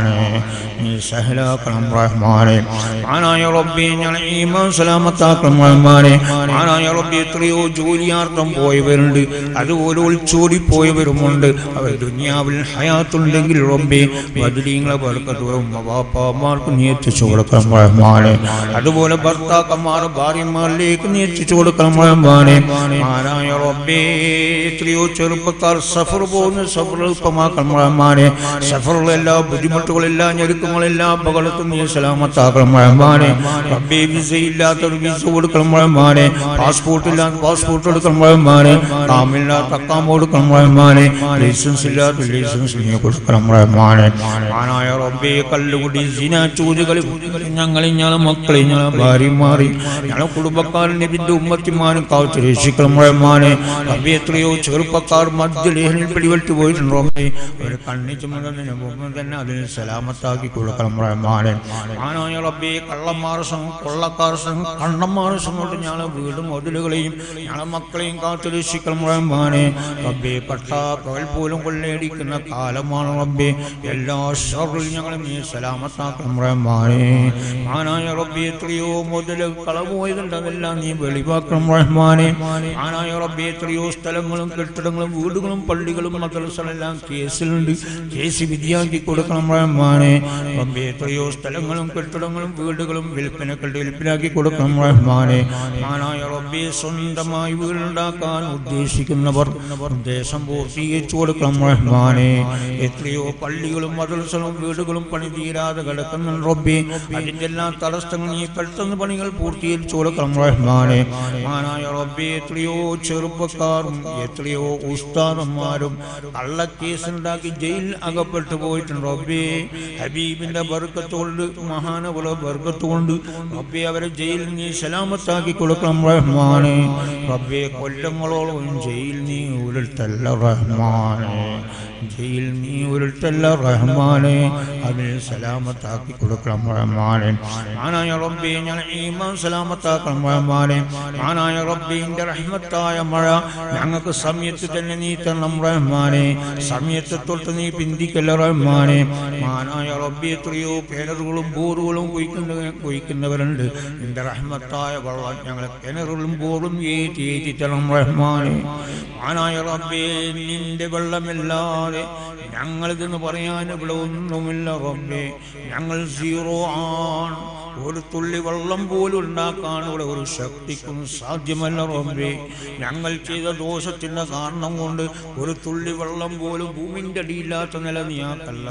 റഹ്മാനെ നീ സഹലാക്കണം റഹ്മാനെ ആനായ റബ്ബി ഞാൻ ഈമാൻ സലാമത്താക്കണം റഹ്മാനെ ആനായ റബ്ബി എത്രയോ ജോലിയാർത്ഥം പോയവരുണ്ട് അതുപോലെ ഒളിച്ചോടി പോയവരുമുണ്ട് അവർ ദുനിയാവിൽ ഹയാത്തുണ്ടെങ്കിൽ റബ്ബി ബദലീങ്ങളെ ബർക്കത്തും ബാപ്പാമാർക്ക് നീ എത്തിച്ചു കൊടുക്കണം റഹ്മാനെ അതുപോലെ ഭർത്താക്കന്മാർ ഭാര്യമാരിലേക്ക് നീ എത്തിച്ചു കൊടുക്കണം റഹ്മാനെ ആനായ റബ്ബി എത്രയോ ചെറുപ്പക്കാർ സഫർ പോകുന്ന സഫർ എളുപ്പമാക്കണം റഹ്മാനെ സഫറുള്ള എല്ലാ ബുദ്ധിമുട്ടുകളെല്ലാം ഞെരുക്കങ്ങളെല്ലാം അപകടത്തും നീ സലാമത്താക്കണം റഹ്മാനെ റബ്ബേ വിസ ഇല്ലാത്തൊരു വിസ കൊടുക്കണം റഹ്മാനെ പാസ്പോർട്ട് ഇല്ലാത്ത പാസ്പോർട്ട് എടുക്കണം റഹ്മാനെ കാമില്ലാത്ത അക്കാം കൊടുക്കണം റഹ്മാനെ ലൈസൻസ് ഇല്ലാത്ത ലൈസൻസ് നീ കൊടുക്കണം റഹ്മാനെ ആനായ റബ്ബേ കല്ലുകുടി സിന ചൂതുകളി ഞങ്ങൾ ഞങ്ങളെ മക്കളെ ഞങ്ങളെ ഭാര്യമാറി ഞങ്ങളെ കുടുംബക്കാരും നബിന്റെ ഉമ്മത്തിമാരും കാവച്ച് രക്ഷിക്കണം റഹ്മാനെ റബ്ബേ എത്രയോ ചെറുപ്പക്കാർ മദ്യലേഹനിൽ പിടിവെട്ട് പോയിട്ടുണ്ട് റബ്ബേ ഒരു കണ്ണി ചുമന്നതിന് മുമ്പ് തന്നെ അതിന് സലാമത്താക്കി കൊടുക്കണം റഹ്മാനെ ആനായ റബ്ബേ കള്ളന്മാർ സംഘം കൊള്ളക്കാർ സംഘം കണ്ണന്മാർ സംഘം ഞങ്ങളെ വീടും മതിലുകളെയും ഞങ്ങളെ മക്കളെയും കാത്തു രക്ഷിക്കണം റഹ്മാനെ റബ്ബേ പട്ട പകൽ പോലും കൊള്ളയടിക്കുന്ന കാലമാണ് റബ്ബേ എല്ലാ ഷറിൽ ഞങ്ങളെ നീ സലാമത്താക്കണം റഹ്മാനെ ആനായ റബ്ബേ എത്രയോ മുതൽ കളപോയതുണ്ട് അതെല്ലാം നീ വെളിവാക്കണം റഹ്മാനെ ആനായ റബ്ബേ എത്രയോ സ്ഥലങ്ങളും കെട്ടിടങ്ങളും വീടുകളും പള്ളികളും മദ്രസകളെല്ലാം കേസിലുണ്ട് കേസ് വിധിയാക്കി കൊടുക്കണം റഹ്മാനെ റബ്ബേ എത്രയോ സ്ഥലങ്ങളും കെട്ടിടങ്ങളും വീടുകളും വിൽപ്പനക്കളുടെ വിൽപ്പനാക്കി കൊടുക്കണം റഹ്മാനെ മാനായ റബ്ബെ സ്വന്തമായി വീടുണ്ടാക്കാൻ ഉദ്ദേശിക്കുന്നവർ ഉദ്ദേശം പൂർത്തീകരിച്ചു കൊടുക്കണം റഹ്മാനെ എത്രയോ പള്ളികളും മദ്രസകളും വീടുകളും പണി തീരാതെ കിടക്കുന്ന റബ്ബെ അതിൻ്റെ എല്ലാം തടസ്സങ്ങൾ നീ പെട്ടെന്ന് പണികൾ പൂർത്തീകരിച്ചു കൊടുക്കണം റഹ്മാനെ മാനായ റബ്ബെ എത്രയോ ചെറുപ്പക്കാരും എത്രയോ ഉസ്താദന്മാരും കള്ളക്കേസുണ്ടാക്കി ജയിലിൽ അകപ്പെട്ടു പോയിട്ടുണ്ട് റബ്ബേ ഹബീബിന്റെ ബർക്കത്തുകൊണ്ട് മഹാനകുല ബർക്കത്തുകൊണ്ട് റബ്ബെ അവരെ ജയിലിൽ നീ സലാമത്താക്കി കൊടുക്കണം റഹ്മാനെ റബ്ബെ കൊല്ലങ്ങളോളം ജയിൽ നീ ഉരുട്ടല്ല റഹ്മാനെ ജയിൽ നീ ഉരുട്ടല്ല റഹ്മാനെ അതിന് സലാമത്താക്കി കൊടുക്കണം റഹ്മാനെ ആനായ റബ്ബെ ഞാൻ ഈമാൻ സലാമത്താക്കണം റഹ്മാനെ ആനായ റബ്ബിന്റെ റഹ്മത്തായ മഴ ഞങ്ങൾക്ക് സമയത്ത് തന്നെ നീ തരണം റഹ്മാനെ സമയത്ത് തൊട്ട് നീ പിന്തിക്കല്ല റഹ്മാനെ മാനായ റബ്ബി എത്രയോ കിണറുകളും ബോറുകളും കുഴിക്കുന്ന കുഴിക്കുന്നവരുണ്ട് നിന്റെ റഹ്മത്തായ വെള്ളം ഞങ്ങളെ കിണറുകളും ബോറും ഏറ്റി ഏറ്റി തരണം റഹ്മാനെ മാനായ റബ്ബേ നിന്റെ വെള്ളമില്ലാതെ ഞങ്ങളിതെന്ന് പറയാൻ ഇവിടെ ഒന്നുമില്ല റബ്ബേ ഞങ്ങൾ സീറോ ആണ് ഒരു തുള്ളി വെള്ളം പോലും ഉണ്ടാക്കാൻ ഇവിടെ ഒരു ശക്തിക്കും സാധ്യമല്ല റബ്ബേ ഞങ്ങൾ ചെയ്ത ദോഷത്തിന്റെ കാരണം കൊണ്ട് ഒരു തുള്ളി വെള്ളം പോലും ഭൂമിന്റെ അടിയില്ലാത്ത നില നീയാക്കല്ല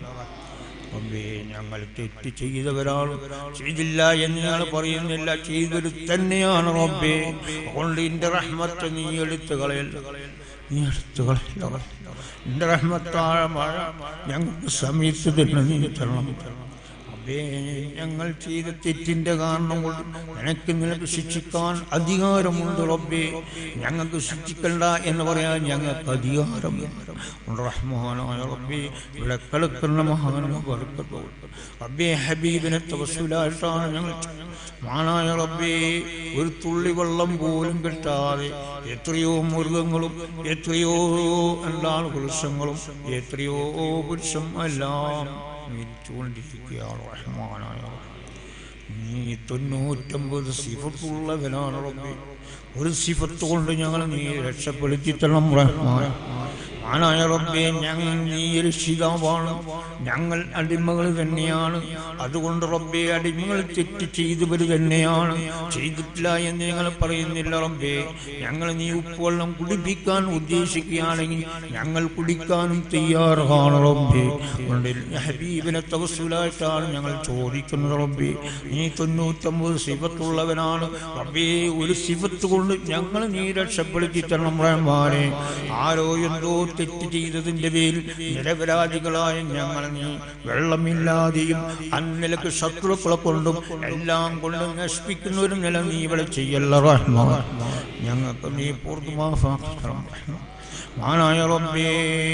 റബ്ബേ ഞങ്ങൾ തെറ്റ് ചെയ്തവരാണ് ചെയ്തില്ല എന്ന് ഞങ്ങൾ പറയുന്നില്ല ചെയ്തൊരു തന്നെയാണ് റബ്ബേ അതുകൊണ്ട് ഇന്റെ റഹ്മത്ത് നീ എടുത്തു കളയല്ല നീ എടുത്തു കളയല്ല നിന്റെ റഹ്മത്തായ മഴ ഞങ്ങൾക്ക് സമയത്ത് തന്നെ നീ തരണം റബ്ബേ ഞങ്ങൾ ചെയ്ത തെറ്റിന്റെ കാരണം കൊണ്ട് നിനക്ക് നിനക്ക് ശിക്ഷിക്കാൻ അധികാരമുണ്ട് റബ്ബേ ഞങ്ങൾക്ക് ശിക്ഷിക്കണ്ട എന്ന് പറയാൻ ഞങ്ങൾക്ക് അധികാരമുണ്ട് റഹ്മാനായ റബ്ബേ ഇവിടെ കിടക്കുന്ന മഹാന വർക്കത്തോട് റബ്ബേ ഹബീബിനെ തവസുലായിട്ടാണ് ഞങ്ങൾ മാനായ റബ്ബേ ഒരു തുള്ളി വെള്ളം പോലും കിട്ടാതെ എത്രയോ മൃഗങ്ങളും എത്രയോ എന്താണ് പുരുഷങ്ങളും എത്രയോ പുരുഷം എല്ലാം മരിച്ചുകൊണ്ടിരിക്കുകയാണ് റഹ്മാനായ റബ്ബേ. നീ തൊണ്ണൂറ്റമ്പത് സിഫത്തുള്ളവനാണ് റബ്ബേ ഒരു സിഫത്ത് കൊണ്ട് ഞങ്ങൾ നീ രക്ഷപ്പെടുത്തി തരണം റഹ്മാൻ ആനായ റബ്ബേ ഞങ്ങൾ നീ രക്ഷിതാവാണ് ഞങ്ങൾ അടിമകൾ തന്നെയാണ് അതുകൊണ്ട് റബ്ബേ അടിമകൾ തെറ്റ് ചെയ്തവർ തന്നെയാണ് ചെയ്തിട്ടില്ല എന്ന് ഞങ്ങൾ പറയുന്നില്ല റബ്ബേ ഞങ്ങൾ നീ ഉപ്പുവെള്ളം കുടിപ്പിക്കാൻ ഉദ്ദേശിക്കുകയാണെങ്കിൽ ഞങ്ങൾ കുടിക്കാനും തയ്യാറാണ് റബ്ബേ അതുകൊണ്ട് ഹബീബിനെ തവസുലായിട്ടാണ് ഞങ്ങൾ ചോദിക്കുന്നത് റബ്ബേ നീ തൊണ്ണൂറ്റമ്പത് സിഫത്തുള്ളവനാണ് റബ്ബേ ഒരു സിഫത്ത് കൊണ്ട് ഞങ്ങൾ നീ രക്ഷപ്പെടുത്തി തരണം റഹ്മാനെ ആരോ എന്തോ തെറ്റ് ചെയ്തതിന്റെ പേരിൽ നിരപരാധികളായ ഞങ്ങൾ നീ വെള്ളമില്ലാതെയും അന്നിലക്ക് ശത്രുക്കളെ കൊണ്ടും എല്ലാം കൊണ്ടും നശിപ്പിക്കുന്ന ഒരു നില നീ ഇവിടെ ചെയ്യല്ല റഹ്മാൻ ഞങ്ങൾക്ക് നീ പൂർണ്ണമാക്കണം മാനായ റബ്ബേ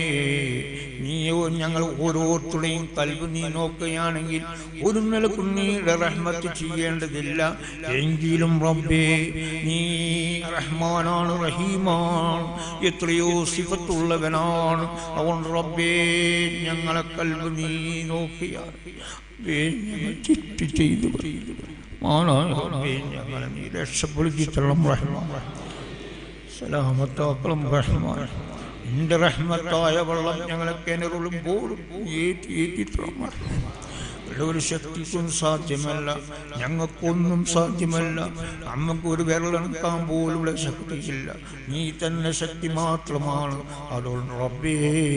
നീ ഞങ്ങൾ ഓരോരുത്തരുടെയും കൽവ് നീ നോക്കുകയാണെങ്കിൽ ഒരു നിലക്കും നീയുടെ റഹ്മത്ത് ചെയ്യേണ്ടതില്ല എങ്കിലും റബ്ബേ നീ റഹ്മാനാണ് റഹീമാണ് എത്രയോ സിഫത്തുള്ളവനാണ് അതുകൊണ്ട് റബ്ബേ ഞങ്ങളെ കൽവ് നീ നോക്കിയാണ് തെറ്റ് ചെയ്തു മാനായ റബ്ബേ ഞങ്ങളെ നീ രക്ഷപ്പെടുത്തിത്തള്ളം റഹ്മാൻ സലാമത്താക്കളും റഹ്മാൻ നിന്റെ റഹ്മത്തായ വെള്ളം ഞങ്ങളെ കിണറുളുമ്പോഴും ഏറ്റി ഏറ്റിത്തള്ളം ഇവിടെ ഒരു ശക്തിക്കും സാധ്യമല്ല ഞങ്ങൾക്കൊന്നും സാധ്യമല്ല നമുക്ക് ഒരു വിരലെടുക്കാൻ പോലുള്ള ശക്തിയില്ല നീ തന്നെ ശക്തി മാത്രമാണ് അതുകൊണ്ട് റബ്ബേ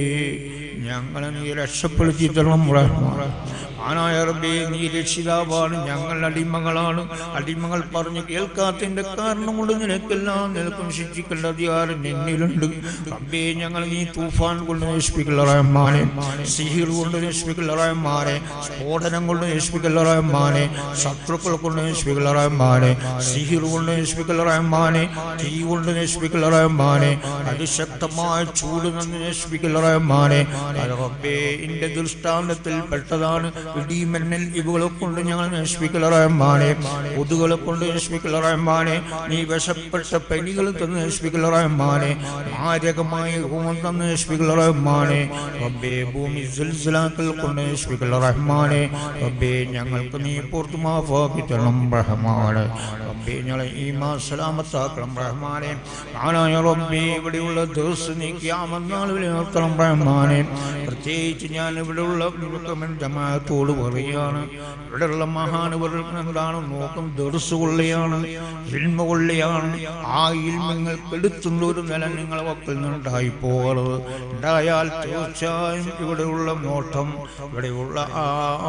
ഞങ്ങളെ നീ രക്ഷപ്പെടുത്തി തരണം റഹ്മാൻ ആനായ റബ്ബേ നീ രക്ഷിതാവാണ് ഞങ്ങൾ അടിമകളാണ് അടിമകൾ പറഞ്ഞു കേൾക്കാത്തതിന്റെ കാരണം കൊണ്ട് നിനക്കെല്ലാം നിനക്കും ശിക്ഷിക്കേണ്ട അധികാരം എന്നിലുണ്ട് റബ്ബേ ഞങ്ങൾ നീ തൂഫാൻ കൊണ്ട് നശിപ്പിക്കല റഹ്മാനെ സിഹിർ കൊണ്ട് നശിപ്പിക്കല റഹ്മാനെ സ്ഫോടനം കൊണ്ട് നശിപ്പിക്കല റഹ്മാനെ ശത്രുക്കൾ കൊണ്ട് നശിപ്പിക്കല റഹ്മാനെ സിഹിർ കൊണ്ട് നശിപ്പിക്കല റഹ്മാനെ തീ കൊണ്ട് നശിപ്പിക്കല റഹ്മാനെ അതിശക്തമായ ചൂട് നിന്ന് നശിപ്പിക്കല റഹ്മാനെ അത് റബ്ബേ ഇന്റെ ദൃഷ്ടാന്തത്തിൽ പെട്ടതാണ് ഇടിമിന്നൽ ഇവകളെ കൊണ്ട് ഞങ്ങൾ നശിപ്പിക്കല റഹ്മാനെ കൊതുകളെ കൊണ്ട് നശിപ്പിക്കല റഹ്മാനെ നീ വിഷപ്പെട്ട പനികൾ തന്ന് നശിപ്പിക്കല റഹ്മാനെ മാരകമായ രോഗം തന്ന് നശിപ്പിക്കല റഹ്മാനെ റബ്ബേ ഭൂമി സിൽസിലാക്കൾ കൊണ്ട് നശിപ്പിക്കല റഹ്മാനെ റബ്ബേ ഞങ്ങൾക്ക് നീ പുറത്തു മാഫാക്കി തരണം റഹ്മാനെ റബ്ബേ ഞങ്ങളെ ഈ സലാമത്താക്കണം റഹ്മാനെ ആനായ റബ്ബേ ഇവിടെയുള്ള ദിവസം നീ ക്യാമന്നാളുകളിൽ നിർത്തണം റഹ്മാനെ പ്രത്യേകിച്ച് ഞാൻ ഇവിടെയുള്ള ജമാഅത്തോട് പറയുകയാണ് ഇവിടെയുള്ള മഹാനുവർക്ക് എന്താണ് നോക്കും ദർസ് കൊള്ളിയാണ് ഇൽമ കൊള്ളിയാണ് ആ ഇൽമങ്ങൾക്ക് എടുത്തുള്ള ഒരു നില നിങ്ങളെ മക്കളിൽ നിന്നുണ്ടായി പോകരുത് ഉണ്ടായാൽ തീർച്ചയായും ഇവിടെയുള്ള നോട്ടം ഇവിടെയുള്ള ആ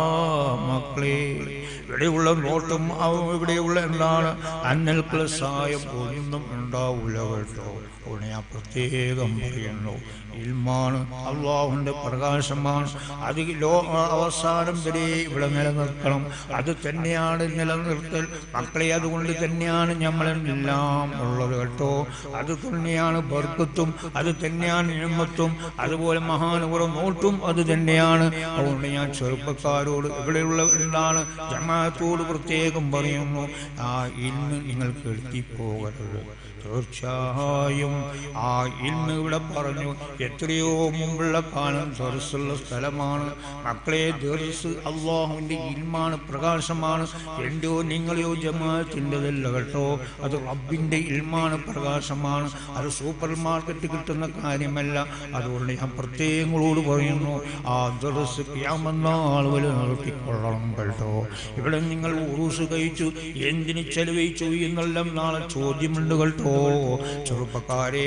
മക്കളെ ഇവിടെയുള്ള നോട്ടം അവ- ഇവിടെയുള്ള എന്താണ് അന്നൽക്കുള്ള സഹായം ഒന്നും ഉണ്ടാവില്ല കേട്ടോ അതുകൊണ്ട് ഞാൻ പ്രത്യേകം പറയുന്നു ഇൽമാണ് അള്ളാഹുവിൻ്റെ പ്രകാശമാണ് അത് ലോ അവസാനം വരെ ഇവിടെ നിലനിർത്തണം അത് തന്നെയാണ് നിലനിർത്തൽ മക്കളെ അതുകൊണ്ട് തന്നെയാണ് നമ്മളെല്ലാം ഉള്ളത് കേട്ടോ അത് തന്നെയാണ് ബർക്കത്തും അത് തന്നെയാണ് നിയമത്തും അതുപോലെ മഹാനുപുറം നോട്ടും അത് തന്നെയാണ് അതുകൊണ്ട് ഞാൻ ചെറുപ്പക്കാരോട് ഇവിടെയുള്ള എന്താണ് ജമാഅത്തോട് പ്രത്യേകം പറയുന്നു ആ ഇന്ന് നിങ്ങൾക്ക് എത്തിപ്പോകരുത് തീർച്ചയായും ആ ഇന്ന് ഇവിടെ പറഞ്ഞു എത്രയോ മുമ്പുള്ള കാലം ദർസുള്ള സ്ഥലമാണ് മക്കളെ ദർസ് അള്ളാഹുവിൻ്റെ ഇൽമാണ് പ്രകാശമാണ് എൻ്റെയോ നിങ്ങളെയോ ജമാഅത്തിൻ്റെതല്ല കേട്ടോ അത് റബ്ബിൻ്റെ ഇൽമാണ് പ്രകാശമാണ് അത് സൂപ്പർ മാർക്കറ്റ് കിട്ടുന്ന കാര്യമല്ല അതുകൊണ്ട് ഞാൻ പ്രത്യേകങ്ങളോട് പറയുന്നു ആ ദർസ് ക്യാമെന്നാൾ വരെ നിർത്തിക്കൊള്ളണം കേട്ടോ ഇവിടെ നിങ്ങൾ ഉറൂസ് കഴിച്ചു എന്തിന് ചെലവഴിച്ചു എന്നെല്ലാം നാളെ ചോദ്യമുണ്ട് കേട്ടോ ചെറുപ്പക്കാരെ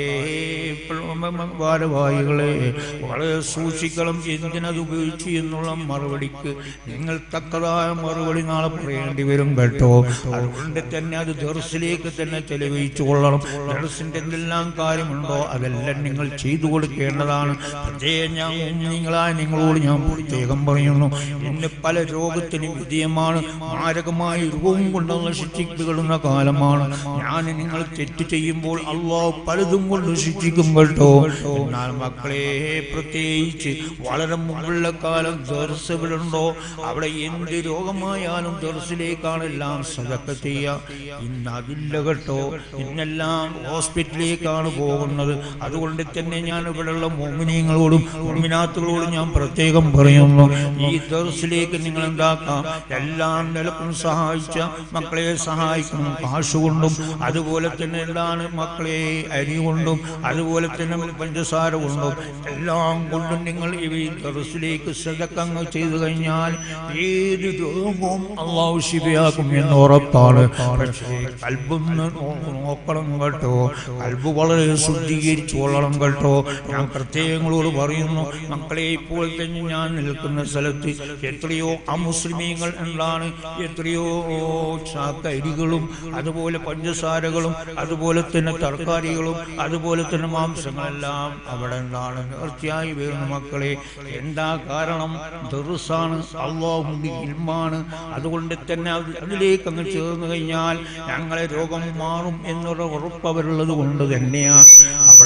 ഭാരവാഹികളെ വളരെ സൂക്ഷിക്കണം എന്തിനത് ഉപയോഗിച്ചു എന്നുള്ള മറുപടിക്ക് നിങ്ങൾ തക്കതായ മറുപടി നാളെ പറയേണ്ടി വരും കേട്ടോ അതുകൊണ്ട് തന്നെ അത് ദർസിലേക്ക് തന്നെ ചെലവഴിച്ചു കൊള്ളണം ദർസിന്റെ എന്തെല്ലാം കാര്യമുണ്ടോ അതെല്ലാം നിങ്ങൾ ചെയ്തു കൊടുക്കേണ്ടതാണ് പ്രത്യേകം ഞാൻ നിങ്ങളായ നിങ്ങളോട് ഞാൻ പ്രത്യേകം പറയുന്നു ഇന്ന് പല രോഗത്തിനും വിധേയമാണ് മാരകമായ രോഗം കൊണ്ട് നശിച്ചിപ്പെടുന്ന കാലമാണ് ഞാൻ നിങ്ങൾ തെറ്റ് ചെയ്യുമ്പോൾ അള്ളാഹ് പലതും കൊണ്ട് ശിക്ഷിക്കും കേട്ടോ എന്നാൽ മക്കളെ പ്രത്യേകിച്ച് വളരെ മുമ്പുള്ള കാലം ദർസ് എവിടുണ്ടോ അവിടെ എന്ത് രോഗമായാലും ദർസിലേക്കാണ് എല്ലാം സതക്ക ചെയ്യുക ഇന്ന് അതില്ല കേട്ടോ ഇന്നെല്ലാം ഹോസ്പിറ്റലിലേക്കാണ് പോകുന്നത് അതുകൊണ്ട് തന്നെ ഞാൻ ഇവിടെയുള്ള മോമിനിയങ്ങളോടും മോമിനാത്തുകളോടും ഞാൻ പ്രത്യേകം പറയുന്നു ഈ ദർസിലേക്ക് നിങ്ങൾ എന്താക്കാം എല്ലാം നിലക്കും സഹായിച്ച മക്കളെ സഹായിക്കണം കാശുകൊണ്ടും അതുപോലെ തന്നെ എന്താണ് മക്കളെ അരി കൊണ്ടും അതുപോലെ തന്നെ പഞ്ചസാര കൊണ്ടും എല്ലാം കൊണ്ടും നിങ്ങൾ ഈ ദർസിലേക്ക് സദക്കങ്ങൾ ചെയ്തു കഴിഞ്ഞാൽ ഏത് രോഗവും അള്ളാഹു ശിവയാക്കും എന്ന് ഉറപ്പാണ് പക്ഷേ കൽബൊന്ന് നോക്കണം കേട്ടോ കൽബ് വളരെ ശുദ്ധീകരിച്ചു കൊള്ളണം കേട്ടോ ഞാൻ പ്രത്യേകങ്ങളോട് പറയുന്നു മക്കളെ ഇപ്പോൾ തന്നെ ഞാൻ നിൽക്കുന്ന സ്ഥലത്ത് എത്രയോ അമുസ്ലിമീങ്ങൾ എന്താണ് എത്രയോ ചാക്കരികളും അതുപോലെ പഞ്ചസാരകളും അതുപോലെ തന്നെ തർക്കാരികളും അതുപോലെ തന്നെ മാംസങ്ങളെല്ലാം അവിടെ എന്താണ് നേർച്ചയായി വരുന്ന മക്കളെ എന്താ കാരണം ദുറുസാണ് അള്ളാഹുന്റെ ഇൽമാണ് അതുകൊണ്ട് തന്നെ അത് അതിലേക്ക് അങ്ങ് ചേർന്ന് കഴിഞ്ഞാൽ ഞങ്ങളെ രോഗം മാറും എന്നുള്ള ഉറപ്പ് അവരുള്ളത് കൊണ്ട് തന്നെയാണ് അവിടെ